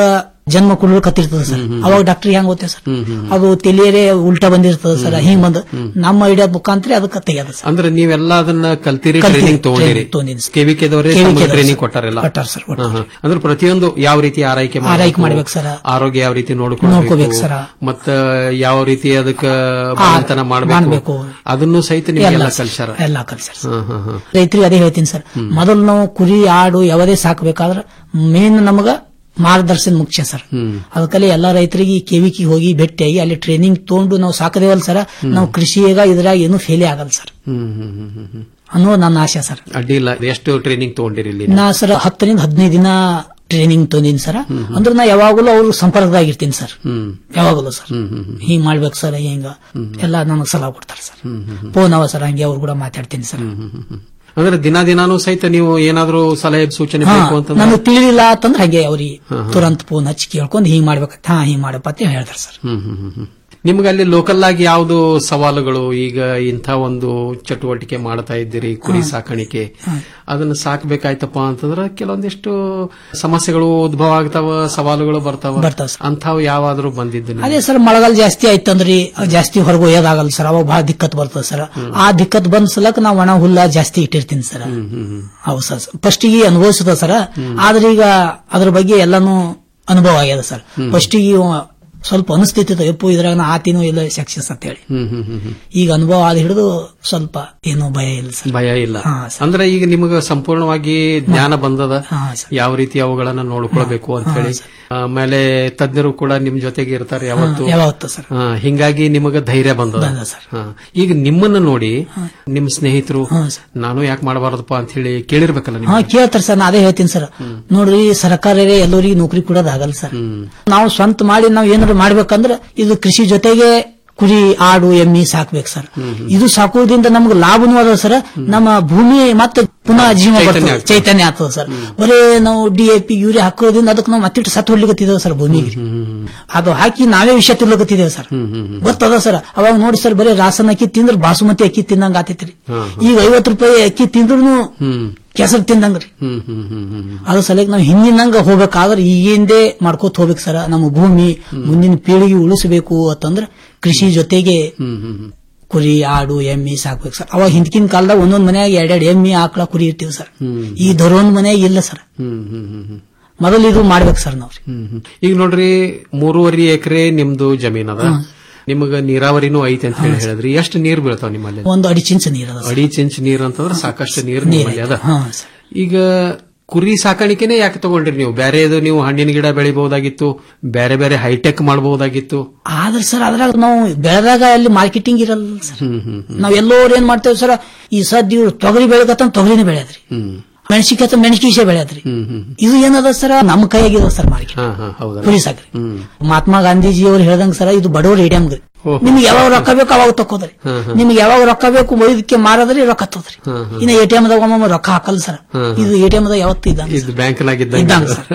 T: ಜನ್ಮ ಕುಡಿದು ಕತ್ತಿರ್ತದೆ ಸರ್ ಅವಾಗ ಡಾಕ್ಟರ್ ಹೆಂಗ್ ಗೊತ್ತೇ ಸರ್ ಅದು ತಲೆಯರೇ ಉಲ್ಟಾ ಬಂದಿರ್ತದೆ ಸರ್ ಹಿಂಗ್ ಬಂದು ನಮ್ಮ ಐಡಿಯಾ ಮುಖಾಂತರ ಅದಕ್ಕೆ ತೆಗೆಯದ ಸರ್
O: ಅಂದ್ರೆ ನೀವೆಲ್ಲ ಅದನ್ನ ಕಲ್ತಿರಿ
T: ಕಲ್ತಿರಿ,
O: ಟ್ರೈನಿಂಗ್ ತಗೊಂಡಿರಿ
T: training ತಗೊಂಡಿನಿ ಸರ್.
O: ಕೆವಿಕೆದವರೇ
T: KVK ದವ್ರು
O: ಟ್ರೈನಿಂಗ್
T: ಸರ್.
O: ಕೊಟ್ಟಾರೆಲ್ಲ
T: ಕೊಟ್ಟಾರ ಸರ್, ಕೊಟ್ಟಾರ.
O: ಹಾ, ಹಾ. ಅಂದ್ರೆ ಪ್ರತಿಯೊಂದು ಯಾವ ರೀತಿ ಆರೈಕೆ ಮಾಡ್ಬೇಕು,
T: ಆರೈಕೆ ಮಾಡ್ಬೇಕು ಸರ್.
O: ಆರೋಗ್ಯ ಯಾವ ರೀತಿ
T: ನೋಡ್ಕೋಬೇಕು
O: ನೋಡ್ಕೊಳ್ಬೇಕು
T: ಸರ್.
O: ಮತ್ತ ಯಾವ ರೀತಿ ಅದಕ್ಕ ಬಾಣತನ
T: ಮಾಡ್ಬೇಕು.
O: ಮಾಡಬೇಕು ಅದನ್ನು ಸಹಿತ ನಿಮ್ಗೆಲ್ಲ
T: ಎಲ್ಲ ಸರ್,
O: ಕಲ್ಸಾರ
T: ಎಲ್ಲ ಕಲ್ಸಾರ
O: ಹಾ, ಹಾ, ಹಾ.
T: ರೈತರಿಗೆ ಅದೇ ಹೇಳ್ತೀನಿ ಸರ್ ಮೊದಲು ನಾವು ಕುರಿ ಆಡು ಯಾವುದೇ ಸಾಕಬೇಕಾದ್ರೆ ಮೇನ್ ನಮಗ ಮಾರ್ಗದರ್ಶನ ಮುಖ್ಯ ಸರ್ ಅದಕ್ಕಲ್ಲಿ ಎಲ್ಲಾ ರೈತರಿಗೆ ಕೆವಿಕಿ ಹೋಗಿ ಭೇಟಿಯಾಗಿ ಅಲ್ಲಿ ಟ್ರೈನಿಂಗ್ ತಗೊಂಡು ನಾವು ಸಾಕದೇವಲ್ಲ ಸರ್ ನಾವು ಕೃಷಿಯಾಗ ಇದ್ರಾಗ ಏನು ಫೇಲೇ ಆಗಲ್ಲ ಸರ್
O: ಹ್ಮ್ ಹ್ಮ್ ಹ್ಮ್ ಹ್ಮ್ ಹ್ಮ್.
T: ಅನ್ನೋ ನನ್ನ ಆಶೆ ಸರ್
O: ಅಡ್ಡಿ ಇಲ್ಲ ಎಷ್ಟು ಟ್ರೈನಿಂಗ್ ತಗೊಂಡಿರಿ ಇಲ್ಲಿ
T: ನಾ ಸರ್ ಹತ್ತರಿಂದ ಹದಿನೈದು ದಿನ ಟ್ರೈನಿಂಗ್ ತೊಂದಿನಿ ಸರ್ ಅಂದ್ರೆ ನಾ ಯಾವಾಗಲೂ ಅವ್ರ ಸಂಪರ್ಕದಾಗ ಇರ್ತೀನಿ ಸರ್
O: ಹ್ಮ್
T: ಯಾವಾಗಲೂ ಸರ್ ಹಿಂಗ್ ಮಾಡ್ಬೇಕು ಸರ್ ಹಿಂಗ ಎಲ್ಲ ನನಗೆ ಸಲಹೆ ಕೊಡ್ತಾರೆ ಸರ್ ಫೋನ್ ಅವ ಸರ್ ಹಂಗೆ ಅವ್ರು ಕೂಡ ಮಾತಾಡ್ತೀನಿ ಸರ್
O: ಅಂದ್ರೆ ದಿನ ದಿನಾನು ಸಹಿತ ನೀವು ಏನಾದ್ರೂ ಸಲಹೆ ಸೂಚನೆ
T: ಹಾ,
O: ಬೇಕು ಅಂತಂದ್ರೆ
T: ನನಗೆ ತಿಳಿಲಿಲ್ಲ ಅಂತಂದ್ರೆ ಹಾಗೆ ಅವ್ರಿಗೆ
O: ಹಾ, ಹಾ.
T: ತುರಂತ ಫೋನ್ ಹಚ್ಚಿ ಕೇಳ್ಕೊಂಡು ಹಿಂಗ್ ಮಾಡ್ಬೇಕಂತ ಹಾ ಹಿಂಗ್ ಮಾಡಪ್ಪ ಅಂತ ಹೇಳ್ತಾರೆ ಸರ್
O: ಹ್ಮ್ ಹ್ಮ್ ಹ್ಮ್ ಹ್ಮ್. ನಿಮ್ಗೆ ಅಲ್ಲಿ ಲೋಕಲ್ ಆಗಿ ಯಾವ್ದು ಸವಾಲುಗಳು ಈಗ ಇಂಥ ಒಂದು ಚಟುವಟಿಕೆ ಮಾಡ್ತಾ ಇದ್ದೀರಿ ಕುರಿ ಸಾಕಾಣಿಕೆ ಅದನ್ನ ಸಾಕ್ಬೇಕಾಯ್ತಪ್ಪ ಅಂತಂದ್ರೆ ಕೆಲವೊಂದಿಷ್ಟು ಸಮಸ್ಯೆಗಳು ಉದ್ಭವ ಆಗ್ತಾವ ಸವಾಲುಗಳು ಬರ್ತಾವ
T: ಬರ್ತಾವ
O: ಅಂಥವು ಯಾವಾದ್ರೂ ಬಂದಿದ್ದು ನಿಮ್ಗೆ?
T: ಅದೇ ಸರ್ ಮಳೆಗಾಲ ಜಾಸ್ತಿ ಆಯ್ತಂದ್ರಿ ಜಾಸ್ತಿ ಹೊರಗೆ ಒಯ್ಯೋದಾಗಲ್ಲ ಸರ್ ಅವಾಗ ಬಹಳ ದಿಕ್ಕತ್ ಬರ್ತದೆ ಸರ್ ಆ ದಿಕ್ಕತ್ ಬಂದ್ ಸಲಕ್ ನಾ ಒಣ ಹುಲ್ಲ ಜಾಸ್ತಿ ಇಟ್ಟಿರ್ತೀನಿ ಸರ್ ಹೌದು ಸರ್ ಫಸ್ಟಿಗೆ ಅನುಭವಿಸದ ಸರ್ ಆದ್ರೆ ಈಗ ಅದ್ರ ಬಗ್ಗೆ ಎಲ್ಲಾನು ಅನುಭವ ಆಗ್ಯದ ಸರ್ ಫಸ್ಟಿಗೆ ಸ್ವಲ್ಪ ಅನಿಸ್ತಿತ್ತು ಎಪ್ಪು ಇದ್ರಾಗ ನಾ ಆತಿನೂ ಇಲ್ಲ ಸಕ್ಸಸ್ ಅಂತ ಹೇಳಿ
O: ಹ್ಮ್ ಹ್ಮ್ ಹ್ಮ್ ಹ್ಮ್.
T: ಈಗ ಅನುಭವ ಆದ ಹಿಡಿದು ಸ್ವಲ್ಪ ಏನೋ ಭಯ ಇಲ್ಲ ಸರ್
O: ಭಯ ಇಲ್ಲ ಅಂದ್ರೆ ಈಗ ನಿಮಗೆ ಸಂಪೂರ್ಣವಾಗಿ ಜ್ಞಾನ ಬಂದದ ಯಾವ ರೀತಿ ಅವುಗಳನ್ನ ನೋಡ್ಕೊಳ್ಬೇಕು ಅಂತ ಹೇಳಿ ಆಮೇಲೆ ತಜ್ಞರು ಕೂಡ ನಿಮ್ ಜೊತೆಗೆ ಇರ್ತಾರೆ ಯಾವತ್ತು
T: ಯಾವತ್ತು ಸರ್
O: ಹಾ, ಹಿಂಗಾಗಿ ನಿಮಗ ಧೈರ್ಯ ಬಂದದ
T: ಬಂದ ಸರ್.
O: ಹಾ. ಈಗ ನಿಮ್ಮನ್ನ ನೋಡಿ ನಿಮ್ ಸ್ನೇಹಿತರು ನಾನು ಯಾಕೆ ಮಾಡಬಾರದಪ್ಪ ಅಂತ ಹೇಳಿ ಕೇಳಿರ್ಬೇಕಲ್ಲ
T: ಹಾ
O: ನಿಮ್ಗೆ
T: ಕೇಳ್ತಾರೆ ಸರ್ ನಾ ಅದೇ ಹೇಳ್ತೀನಿ ಸರ್ ನೋಡ್ರಿ ಸರ್ಕಾರವೇ ಎಲ್ಲರಿಗೆ ನೌಕರಿ ಕೊಡೋದಾಗಲ್ಲ ಸರ್ ನಾವು ಸ್ವಂತ ಮಾಡಿ ನಾವು ಏನಾದ್ರು ಮಾಡ್ಬೇಕಂದ್ರೆ ಇದು ಕೃಷಿ ಜೊತೆಗೆ ಕುರಿ ಆಡು ಎಮ್ಮಿ ಸಾಕ್ಬೇಕು ಸರ್ ಇದು ಸಾಕೋದ್ರಿಂದ ನಮ್ಗೆ ಲಾಭನೂ ಅದ ಸರ್ ನಮ್ಮ ಭೂಮಿ ಮತ್ತೆ ಪುನಃ ಜೀವ
O: ಚೈತನ್ಯ
T: ಬರ್ತದೆ
O: ಆಗ್ತದೆ.
T: ಚೈತನ್ಯ ಆಗ್ತದೆ ಸರ್ ಬರೇ ನಾವು ಡಿ ಎ ಪಿ ಯೂರಿಯಾ ಹಾಕೋದ್ರಿಂದ ಅದಕ್ಕೆ ನಾವು ಮತ್ತಿಟ್ಟು ಸತ್ ಹೊಡ್ಲಿಕತ್ತಿದ್ದೇವೆ ಸರ್ ಭೂಮಿಗೆ ಅದು ಹಾಕಿ ನಾವೇ ವಿಷ ತಿನ್ಲಕತ್ತಿದ್ದೇವೆ ಸರ್ ಗೊತ್ತದ ಸರ್ ಅವಾಗ ನೋಡಿ ಸರ್ ಬರೀ ರಾಸನ ಅಕ್ಕಿ ತಿಂದ್ರೆ ಬಾಸುಮತಿ ಅಕ್ಕಿ ತಿಂದಂಗ ಆತೈತ್ರಿ ಈಗ ಐವತ್ತು ರೂಪಾಯಿ ಅಕ್ಕಿ ತಿಂದ್ರು ಕೆಸರು ತಿಂದಂಗ್ರಿ
O: ಹ್ಮ್ ಹ್ಮ್ ಹ್ಮ್ ಹ್ಮ್ ಹ್ಮ್.
T: ಅದ್ರ ಸಲಕ್ಕೆ ನಾವು ಹಿಂದಿನಂಗ ಹೋಗ್ಬೇಕಾದ್ರೆ ಈಗಿಂದೇ ಮಾಡ್ಕೋತ ಹೋಗ್ಬೇಕು ಸರ್ ನಮ್ಮ ಭೂಮಿ ಮುಂದಿನ ಪೀಳಿಗೆ ಉಳಿಸಬೇಕು ಅಂತಂದ್ರೆ ಕೃಷಿ ಜೊತೆಗೆ
O: ಹ್ಮ್ ಹ್ಮ್ ಹ್ಮ್.
T: ಕುರಿ ಆಡು ಎಮ್ಮಿ ಸಾಕ್ಬೇಕು ಸರ್ ಅವಾಗ ಹಿಂದಿನ ಕಾಲದಾಗ ಒಂದೊಂದ್ ಮನ್ಯಾಗ ಎರಡೆರಡು ಎಮ್ಮಿ ಆಕಳ ಕುರಿ ಇರ್ತೀವಿ ಸರ್ ಈ ದೊರೊಂದ್ ಮನ್ಯಾಗ ಇಲ್ಲ ಸರ್
O: ಹ್ಮ್ ಹ್ಮ್ ಹ್ಮ್ ಹ್ಮ್.
T: ಮೊದಲು ಇದು ಮಾಡ್ಬೇಕು ಸರ್ ನಾವು
O: ಹ್ಮ್ ಹ್ಮ್. ಈಗ ನೋಡ್ರಿ ಮೂರುವರೆ ಎಕರೆ ನಿಮ್ದು ಜಮೀನ್ ಅದ ನಿಮಗ ನೀರಾವರಿನೂ ಐತೆ ಅಂತ ಹೇಳಿ ಹೇಳಿದ್ರಿ ಎಷ್ಟು ನೀರ್ ಬೀಳ್ತಾವ ನಿಮ್ಮಲ್ಲಿ
T: ಒಂದು ಅಡಿ ಚಿಂಚ ನೀರ್ ಅದ ಸರ್.
O: ಅಡಿ ಚೆಂಚ್ ನೀರ್ ಅಂತಂದ್ರೆ ಸಾಕಷ್ಟು ನೀರ್
T: ನೀರ್
O: ನಿಮ್ಮಲ್ಲಿ ಅದ
T: ಐತೆ. ಹಾ, ಸರ್.
O: ಈಗ ಕುರಿ ಸಾಕಾಣಿಕೆನೇ ಯಾಕೆ ತಗೊಂಡ್ರಿ ನೀವು ಬೇರೆ ಇದು ನೀವು ಹಣ್ಣಿನ ಗಿಡ ಬೆಳಿಬಹುದಾಗಿತ್ತು ಬೇರೆ ಬೇರೆ ಹೈಟೆಕ್ ಮಾಡಬಹುದಾಗಿತ್ತು
T: ಆದ್ರೆ ಸರ್ ಅದ್ರಾಗ ನಾವು ಬೆಳೆದಾಗ ಅಲ್ಲಿ ಮಾರ್ಕೆಟಿಂಗ್ ಇರಲ್ಲ ಸರ್
O: ಹ್ಮ್ ಹ್ಮ್
T: ನಾವ್ ಎಲ್ಲೋರ್ ಏನ್ ಮಾಡ್ತೇವೆ ಸರ್ ಈ ಸದ್ಯ ಇವ್ರು ತೊಗರಿ ಬೆಳಗತ್ತ ತೊಗರಿನೇ ಬೆಳೆದ್ರಿ
O: ಹ್ಮ್
T: ಮೆಣಸಿಕಾಯಿ ಮೆಣಸಿಕಾಯಿ ಬೆಳೆದ್ರಿ
O: ಹ್ಮ್ ಹ್ಮ್
T: ಇದು ಏನದ ಸರ್ ನಮ್ಮ ಕೈಯಾಗಿದ ಸರ್ ಮಾರ್ಕೆಟ್
O: ಹಾ ಹಾ ಹೌದಾ
T: ಕುರಿ ಸಾಕ್ರಿ
O: ಹ್ಮ್
T: ಮಹಾತ್ಮ ಗಾಂಧೀಜಿ ಅವ್ರು ಹೇಳ್ದಂಗ ಸರ್ ಇದು ಬಡವರ ಎಡಿಎಂ
O: ಓಹೋ.
T: ನಿಮ್ಗೆ ಯಾವಾಗ ರೊಕ್ಕ ಬೇಕು ಅವಾಗ ತಕೋದ್ರಿ
O: ಹಾ, ಹಾ.
T: ನಿಮ್ಗೆ ಯಾವಾಗ ರೊಕ್ಕ ಬೇಕು ಒಯ್ದಕ್ಕೆ ಮಾರದ್ರಿ ರೊಕ್ಕ ತೋದ್ರಿ
O: ಹಾ, ಹಾ.
T: ಇನ್ನ ಎಟಿಎಂ ದಾಗ ಒಮ್ಮೊಮ್ಮೆ ರೊಕ್ಕ ಹಾಕಲ್ಲ ಸರ್
O: ಹಾ, ಹಾ.
T: ಇದು ಎಟಿಎಂ ದಾಗ ಯಾವತ್ತು ಇದ್ದಂಗ
O: ಇದು ಬ್ಯಾಂಕ್ನಾಗಿದ್ದ
T: ಇದ್ದಂಗ ಸರ್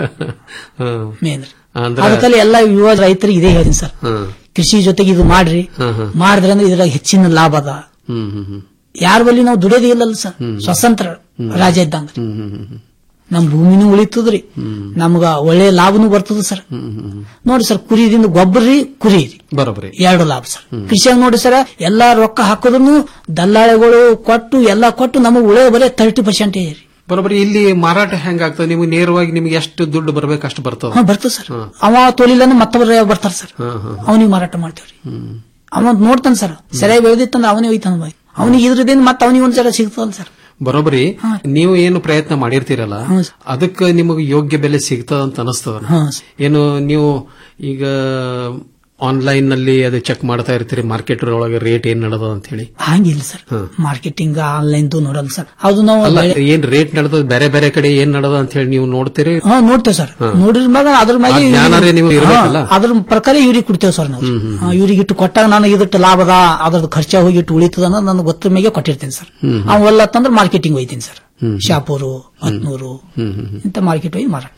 T: ಮೇನ್
O: ಅಂದ್ರೆ
T: ಅದಕ್ಕಲ್ಲಿ ಎಲ್ಲ ಯುವ ರೈತರಿಗೆ ಇದೇ ಹೇಳ್ತೀನಿ ಸರ್
O: ಹ್ಮ್
T: ಕೃಷಿ ಜೊತೆಗೆ ಇದು ಮಾಡ್ರಿ
O: ಹ್ಮ್ ಹ್ಮ್
T: ಮಾಡಿದ್ರೆ ಅಂದ್ರೆ ಇದ್ರಾಗ ಹೆಚ್ಚಿನ ಲಾಭ ಅದ
O: ಹ್ಮ್ ಹ್ಮ್ ಹ್ಮ್
T: ಯಾರ ಬಳಿ ನಾವು ದುಡಿಯೋದೇ ಇಲ್ಲಲ್ಲ ಸರ್ ಸ್ವತಂತ್ರ ರಾಜ ಇದ್ದಂಗ
O: ಹ್ಮ್ ಹ್ಮ್ ಹ್ಮ್
T: ನಮ್ ಭೂಮಿನೂ ಉಳಿತದ್ರಿ ನಮ್ಗ ಒಳ್ಳೆ ಲಾಭನೂ ಬರ್ತದ ಸರ್ ನೋಡಿ ಸರ್ ಕುರಿದಿಂದ ಗೊಬ್ಬರ ರೀ ಕುರಿ ರೀ
O: ಬರೋಬ್ರಿ
T: ಎರಡು ಲಾಭ ಸರ್ ಕೃಷಿಯಾಗ ನೋಡಿ ಸರ್ ಎಲ್ಲಾ ರೊಕ್ಕ ಹಾಕೋದ್ರು ದಲ್ಲಾಳಿಗಳು ಕೊಟ್ಟು ಎಲ್ಲಾ ಕೊಟ್ಟು ನಮಗ್ ಉಳಿಯೋ ಬರೀ ತರ್ಟಿ ಪರ್ಸೆಂಟೇಜ್ ರೀ
O: ಬರೋಬ್ಬರಿ ಇಲ್ಲಿ ಮಾರಾಟ ಹೆಂಗಾಗ್ತದೆ ನಿಮ್ಗೆ ನೇರವಾಗಿ ನಿಮ್ಗೆ ಎಷ್ಟು ದುಡ್ಡು ಬರ್ಬೇಕು ಅಷ್ಟು ಬರ್ತದ
T: ಹಾ ಬರ್ತದ ಸರ್ ಅವ ತೋಲಿಲ್ಲ ಮತ್ತೊಬ್ಬರ ಬರ್ತಾರ ಸರ್
O: ಹಾ ಹಾ
T: ಅವನಿಗೆ ಮಾರಾಟ ಮಾಡ್ತೇವ್ರಿ ಅವ ನೋಡ್ತಾನ ಸರ್ ಸರಿಯಾಗಿ ಬೆಳೆದಿತ್ತಂದ್ರೆ ಅವನೇ ಒಯ್ತಾನ ಅವನಿಗೆ ಇದ್ರದಿಂದ ಮತ್ತೆ ಅವನಿಗೆ ಒಂದ್ ಜರ ಸಿಗ್ತದಲ್ಲ ಸರ್
O: ಬರೋಬ್ಬರಿ ನೀವು ಏನು ಪ್ರಯತ್ನ ಮಾಡಿರ್ತೀರಲ್ಲ ಅದಕ್ಕೆ ನಿಮಗೆ ಯೋಗ್ಯ ಬೆಲೆ ಸಿಗ್ತದ ಅಂತ ಅನಿಸ್ತದ
T: ಹಾ,
O: ಏನು ನೀವು ಈಗ ಆನ್ಲೈನ್ ನಲ್ಲಿ ಅದು ಚೆಕ್ ಮಾಡ್ತಾ ಇರ್ತೀರಿ ಮಾರ್ಕೆಟ್ ಒಳಗೆ ರೇಟ್ ಏನ್ ನಡೆದ ಅಂತ ಹೇಳಿ
T: ಹಂಗಿಲ್ಲ ಸರ್ ಮಾರ್ಕೆಟಿಂಗ್ ಆನ್ಲೈನ್ ನೋಡಲ್ಲ ಸರ್ ಅದು ನಾವು
O: ಅಲ್ಲ
T: ಬೆಳೆ-
O: ಏನ್ ರೇಟ್ ನಡೆದ ಬೇರೆ ಬೇರೆ ಕಡೆ ಏನ್ ನಡೆದ ಅಂತ ಹೇಳಿ ನೀವು ನೋಡ್ತೀರಿ
T: ಹಾ ನೋಡ್ತೇವೆ ಸರ್ ನೋಡಿದ್ರ ಮ್ಯಾಗ ಅದ್ರ ಮ್ಯಾಗ
O: ಆ ಜ್ಞಾನರೇ ನಿಮ್ಗೆ ಇರ್ಬೇಕಲ್ಲ?
T: ಹಾ, ಅದ್ರ ಪ್ರಕಾರ ಇವ್ರಿಗೆ ಕೊಡ್ತೇವೆ ಸರ್ ನಾವು ಹಾ, ಇವ್ರಿಗೆ ಇಟ್ಟು ಕೊಟ್ಟಾಗ ನನಗೆ ಇದಿಟ್ಟು ಲಾಭದ ಅದ್ರದ್ದು ಖರ್ಚ ಹೋಗಿ ಇಟ್ಟು ಉಳಿತದ ಅನ್ನೋದು ನನಗೆ ಗೊತ್ತ ಮೇಲೆ ಕೊಟ್ಟಿರ್ತೇನೆ ಸರ್
O: ಹ್ಮ್.
T: ಅವಲ್ಲ ಅಂತಂದ್ರೆ ಮಾರ್ಕೆಟಿಂಗ್ ಹೋಯ್ತೀನಿ ಸರ್
O: ಹ್ಮ್.
T: ಶಾಪೂರು ಹತ್ನೂರು
O: ಹ್ಮ್ ಹ್ಮ್ ಹ್ಮ್.
T: ಇಂಥ ಮಾರ್ಕೆಟ್ ಹೋಗಿ ಮಾರಾಟ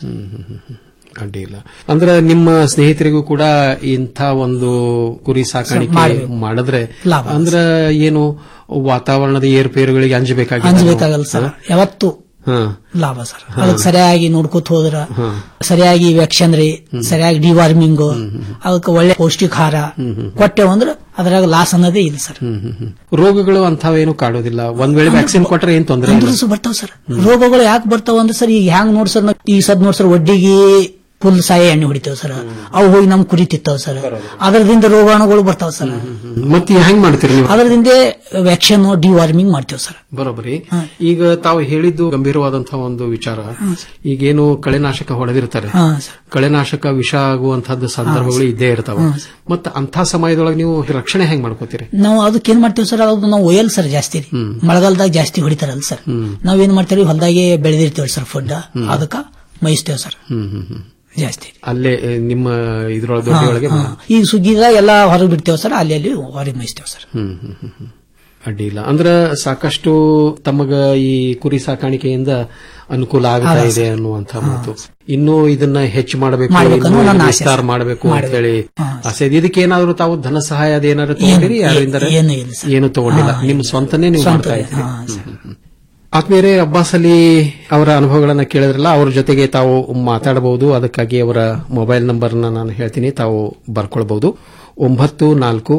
O: ಅಡ್ಡಿ ಇಲ್ಲ ಅಂದ್ರೆ ನಿಮ್ಮ ಸ್ನೇಹಿತರಿಗೂ ಕೂಡ ಇಂಥ ಒಂದು ಕುರಿ ಸಾಕಾಣಿಕೆ
T: ಮಾಡ್ಬೇಕು.
O: ಮಾಡಿದ್ರೆ
T: ಲಾಭ.
O: ಅಂದ್ರೆ ಏನು ವಾತಾವರಣದ ಏರುಪೇರುಗಳಿಗೆ ಅಂಜಬೇಕಾಗಿಲ್ಲ
T: ಅಂಜಬೇಕಾಗಲ್ಲ ಸರ್ ಯಾವತ್ತು ಲಾಭ ಸರ್ ಅದಕ್ಕೆ ಸರಿಯಾಗಿ ನೋಡ್ಕೋತ ಹೋದ್ರ ಸರಿಯಾಗಿ ವ್ಯಾಕ್ಸಿನ್ ರೀ ಸರಿಯಾಗಿ ಡಿವಾರ್ಮಿಂಗ್ ಅದಕ್ಕೆ ಒಳ್ಳೆ ಪೌಷ್ಟಿಕಾಹಾರ ಕೊಟ್ಟೆವು ಅಂದ್ರೆ ಅದ್ರಾಗ ಲಾಸ್ ಅನ್ನೋದೇ ಇಲ್ಲ ಸರ್
O: ರೋಗಗಳು ಅಂಥವೇನು ಕಾಡೋದಿಲ್ಲ ಒಂದ್ ವೇಳೆ ವ್ಯಾಕ್ಸಿನ್ ಕೊಟ್ರೆ ಏನ್ ತೊಂದರೆ ಇಲ್ಲ
T: ಅಂದ್ರೂ ಬರ್ತಾವ ಸರ್ ರೋಗಗಳು ಯಾಕೆ ಬರ್ತಾವ ಅಂದ್ರೆ ಸರ್ ಈಗ ಹ್ಯಾಂಗ್ ನೋಡ್ ಸರ್ ನಾವ್ ಈ ಸದ್ ನೋಡ್ ಸರ್ ಒಡ್ಡಿಗೆ ಫುಲ್ ಸಾಯ ಎಣ್ಣೆ ಹೊಡಿತೇವ್ ಸರ್ ಅವು ಹೋಗಿ ನಮ್ ಕುರಿ ತಿತ್ತಾವ್ ಸರ್ ಅದರದಿಂದ ರೋಗಾಣುಗಳು ಬರ್ತಾವ ಸರ್
O: ಮತ್ತೆ ಹೆಂಗ್ ಮಾಡ್ತೀರಿ ನೀವು
T: ಅದರದಿಂದ ವ್ಯಾಕ್ಸಿನ್ ಡಿವಾರ್ಮಿಂಗ್ ಮಾಡ್ತೇವ್ ಸರ್
O: ಬರೋಬ್ಬರಿ ಈಗ ತಾವು ಹೇಳಿದ್ದು ಗಂಭೀರವಾದಂತಹ ಒಂದು ವಿಚಾರ ಈಗೇನು ಕಳೆನಾಶಕ ಹೊಡೆದಿರ್ತಾರೆ
T: ಹಾ,
O: ಕಳೆನಾಶಕ ವಿಷ ಆಗುವಂತಹದ್ದು ಸಂದರ್ಭಗಳು ಇದ್ದೇ ಇರ್ತಾವ ಮತ್ತ ಅಂತ ಸಮಯದೊಳಗೆ ನೀವು ರಕ್ಷಣೆ ಹೆಂಗ್ ಮಾಡ್ಕೋತೀರಿ
T: ನಾವು ಅದಕ್ಕೆ ಏನ್ ಮಾಡ್ತೇವ್ ಸರ್ ಅದು ನಾವು ಒಯ್ಯಲ್ ಸರ್ ಜಾಸ್ತಿ ರೀ ಮಳೆಗಾಲದಾಗ ಜಾಸ್ತಿ ಹೊಡಿತಾರಲ್ಲ ಸರ್ ನಾವ್ ಏನ್ ಮಾಡ್ತೇವೆ ಹೊಲದಾಗೆ ಬೆಳೆದಿರ್ತೇವೆ ಸರ್ ಫುಡ್ ಅದಕ್ಕ ಮೇಯಿಸ್ತೇವ್ ಸರ್
O: ಹ್ಮ್ ಹ್ಮ್ ಹ್ಮ್
T: ಜಾಸ್ತಿ
O: ಅಲ್ಲೇ ಆ, ನಿಮ್ಮ ಇದ್ರೊಳಗೆ ದೊಡ್ಡೊಳಗೆ
T: ಹಾ, ಹಾ. ಈಗ ಸುಗ್ಗಿದಾಗ ಎಲ್ಲ ಹೊರಗೆ ಬಿಡ್ತೇವೆ ಸರ್ ಅಲ್ಲಿ ಅಲ್ಲಿ ಹೊರಗೆ ಮೇಯಿಸ್ತೇವೆ ಸರ್
O: ಹ್ಮ್ ಹ್ಮ್ ಹ್ಮ್ ಹ್ಮ್. ಅಡ್ಡಿ ಇಲ್ಲ ಅಂದ್ರ ಸಾಕಷ್ಟು ತಮಗ ಈ ಕುರಿ ಸಾಕಾಣಿಕೆಯಿಂದ ಅನುಕೂಲ ಆಗ್ತಾ
T: ಹೌದಾ
O: ಇದೆ ಅನ್ನುವಂತ ಮಾತು ಇನ್ನು ಇದನ್ನ ಹೆಚ್ಚು ಮಾಡಬೇಕು
T: ಮಾಡ್ಬೇಕು ಅನ್ನೋ ನನ್ನ ಆಸೆ
O: ವಿಸ್ತಾರ
T: ಸರ್.
O: ಮಾಡಬೇಕು ಅಂತ
T: ಮಾಡ್ಬೇಕು.
O: ಹೇಳಿ
T: ಹಾ.
O: ಆಸೆ ಇದೆ. ಇದಕ್ಕೇನಾದ್ರೂ ತಾವು ಧನ ಸಹಾಯ ಅದೇನಾದ್ರು ತಗೊಂಡಿರಿ
T: ಏನು-
O: ಯಾರಿಂದ
T: ಏನು ಇಲ್ಲ ಸರ್.
O: ಏನು ತಗೊಂಡಿಲ್ಲ
T: ಹಾ,
O: ನಿಮ್ಮ ಸ್ವಂತನೇ ನೀವು ಮಾಡ್ತಾ
T: ಸ್ವಂತವೇ,
O: ಇದ್ದೀರಿ
T: ಹಾ,
O: ಹ್ಮ್, ಹ್ಮ್, ಹ್ಮ್. ಆದ್ಮೇಲೆ ಅಬ್ಬಾಸ್ ಅಲಿ ಅವರ ಅನುಭವಗಳನ್ನ ಕೇಳಿದ್ರಲ್ಲ ಅವ್ರ ಜೊತೆಗೆ ತಾವು ಮಾತಾಡಬಹುದು ಅದಕ್ಕಾಗಿ ಅವರ ಮೊಬೈಲ್ ನಂಬರ್ನ ನಾನು ಹೇಳ್ತೀನಿ ತಾವು ಬರ್ಕೊಳ್ಬಹುದು ಒಂಬತ್ತು ನಾಲ್ಕು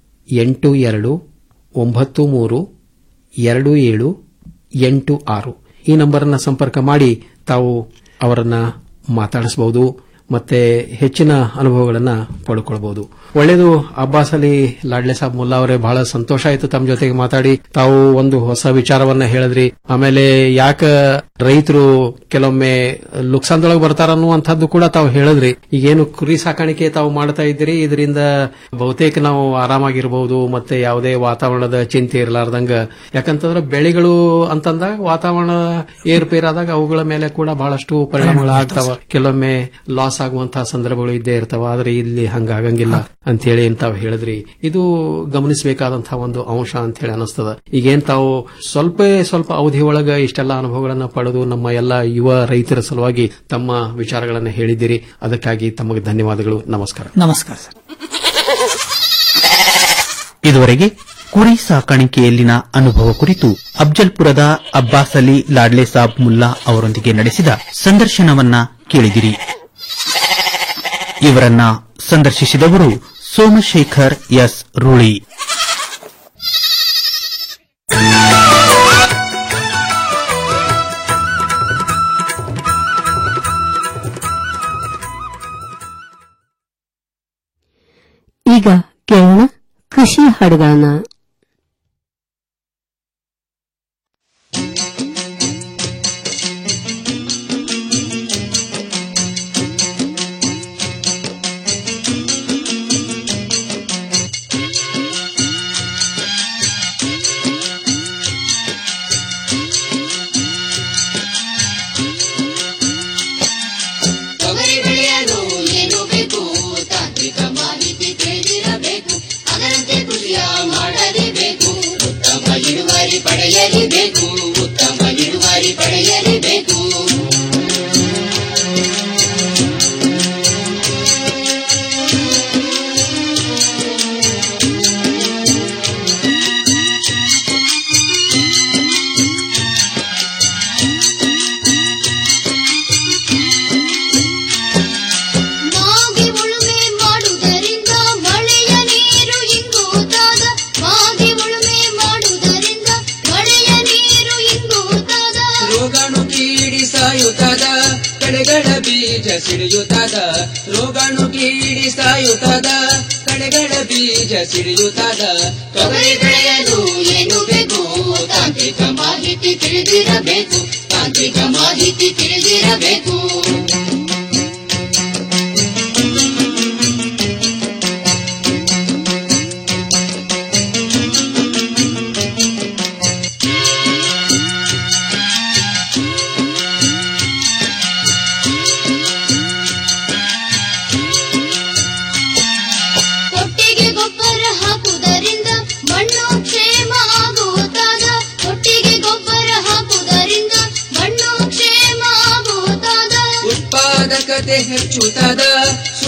O: ಎಂಟು ಎರಡು ಒಂಬತ್ತು ಮೂರು ಎರಡು ಏಳು ಎಂಟು ಆರು ಈ ನಂಬರನ್ನ ಸಂಪರ್ಕ ಮಾಡಿ ತಾವು ಅವರನ್ನ ಮಾತಾಡಿಸಬಹುದು ಮತ್ತೆ ಹೆಚ್ಚಿನ ಅನುಭವಗಳನ್ನ ಪಡ್ಕೊಳ್ಬಹುದು ಒಳ್ಳೇದು ಅಬ್ಬಾಸ್ ಅಲಿ ಲಾಡ್ಲೆ ಸಾಬ್ ಮುಲ್ಲಾ ಅವರೇ ಬಹಳ ಸಂತೋಷ ಆಯ್ತು ತಮ್ಮ ಜೊತೆಗೆ ಮಾತಾಡಿ ತಾವು ಒಂದು ಹೊಸ ವಿಚಾರವನ್ನ ಹೇಳಿದ್ರಿ ಆಮೇಲೆ ಯಾಕ ರೈತರು ಕೆಲವೊಮ್ಮೆ ಲುಕ್ಸಾನ್ದೊಳಗೆ ಬರ್ತಾರ ಅನ್ನುವಂಥದ್ದು ಕೂಡ ತಾವು ಹೇಳಿದ್ರಿ ಈಗೇನು ಕುರಿ ಸಾಕಾಣಿಕೆ ತಾವು ಮಾಡ್ತಾ ಇದ್ದೀರಿ ಇದರಿಂದ ಬಹುತೇಕ ನಾವು ಆರಾಮಾಗಿರಬಹುದು ಮತ್ತೆ ಯಾವುದೇ ವಾತಾವರಣದ ಚಿಂತೆ ಇರಲಾರ್ದಂಗ ಯಾಕಂತಂದ್ರೆ ಬೆಳೆಗಳು ಅಂತಂದಾಗ ವಾತಾವರಣ ಏರುಪೇರಾದಾಗ ಅವುಗಳ ಮೇಲೆ ಕೂಡ ಬಹಳಷ್ಟು ಪರಿಣಾಮಗಳು ಆಗ್ತಾವ ಕೆಲವೊಮ್ಮೆ ಲಾಸ್ ಆಗುವಂತಹ ಸಂದರ್ಭಗಳು ಇದ್ದೇ ಇರ್ತಾವ ಆದ್ರೆ ಇಲ್ಲಿ ಹಂಗಾಗಂಗಿಲ್ಲ ಅಂತ ಹೇಳಿ ತಾವು ಹೇಳಿದ್ರಿ ಇದು ಗಮನಿಸಬೇಕಾದಂತಹ ಒಂದು ಅಂಶ ಅಂತ ಹೇಳಿ ಅನಿಸ್ತದ ಈಗೇನ್ ತಾವು ಸ್ವಲ್ಪ ಸ್ವಲ್ಪ ಅವಧಿ ಒಳಗ ಇಷ್ಟೆಲ್ಲ ಅನುಭವಗಳನ್ನ ಪಡೆದು ನಮ್ಮ ಎಲ್ಲ ಯುವ ರೈತರ ಸಲುವಾಗಿ ತಮ್ಮ ವಿಚಾರಗಳನ್ನ ಹೇಳಿದ್ದೀರಿ ಅದಕ್ಕಾಗಿ ತಮಗೆ ಧನ್ಯವಾದಗಳು ನಮಸ್ಕಾರ
T: ನಮಸ್ಕಾರ ಸರ್
A: ಇದುವರೆಗೆ ಕುರಿ ಸಾಕಾಣಿಕೆಯಲ್ಲಿನ ಅನುಭವ ಕುರಿತು ಅಫ್ಜಲ್ಪುರದ ಅಬ್ಬಾಸ್ ಅಲಿ ಲಾಡ್ಲೆ ಸಾಬ್ ಮುಲ್ಲಾ ಅವರೊಂದಿಗೆ ನಡೆಸಿದ ಸಂದರ್ಶನವನ್ನ ಕೇಳಿದಿರಿ ಇವರನ್ನ ಸಂದರ್ಶಿಸಿದವರು ಸೋಮಶೇಖರ್ ಎಸ್ ರೂಳಿ
B: ಈಗ ಕೇಳೋಣ ಕೃಷಿ ಹಾಡುಗಳನ್ನ
M: ತೊಗರಿ ಬೆಳೆಯಲು ಏನು ಬೇಕು ತಾಂತ್ರಿಕ ಮಾಹಿತಿ ತಿಳಿದಿರಬೇಕು ಅದರಂತೆ ಕೃಷಿಯ ಮಾಡಲೇಬೇಕು ಉತ್ತಮ ಇಳುವರಿ ಪಡೆಯಲೇಬೇಕು ಉತ್ತಮ ಇಳುವರಿ ಪಡೆಯಲೇಬೇಕು ಮಾಗಿ ಉಳುಮೆ ಮಾಡುವುದರಿಂದ ಮಳೆಯ ನೀರು ಇಂಗುತ್ತಾದ ಮಾಗಿ ಉಳುಮೆ ಮಾಡುವುದರಿಂದ ಮಳೆಯ ನೀರು ಇಂಗುತ್ತಾದ
U: ರೋಗಾಣು ಕೀಡಿ ಸಾಯುತ್ತದ ಕಳೆಗಳ ಬೀಜ ಸಿಡಿಯುತ್ತದ ರೋಗಾಣು ಕೀಡಿ ಸಾಯುತ್ತದ ಕಳೆಗಳ ಬೀಜ ಸಿಡಿಯುತ್ತದ
M: ತೊಗರಿ ಬೆಳೆಯಲು ಏನು ಬೇಕು ತಾಂತ್ರಿಕ ಮಾಹಿತಿ ತಿಳಿದಿರಬೇಕು ತಾಂತ್ರಿಕ ಮಾಹಿತಿ ತಿಳಿದಿರಬೇಕು ಕೊಟ್ಟಿಗೆ ಗೊಬ್ಬರ ಹಾಕುವುದರಿಂದ ಮಣ್ಣು ಕ್ಷೇಮ ಆಗುತ್ತಾದ ಕೊಟ್ಟಿಗೆ ಗೊಬ್ಬರ ಹಾಕುವುದರಿಂದ ಮಣ್ಣು ಕ್ಷೇಮ ಆಗುತ್ತಾದ
U: ಉತ್ಪಾದಕತೆ ಹೆಚ್ಚುತ್ತದ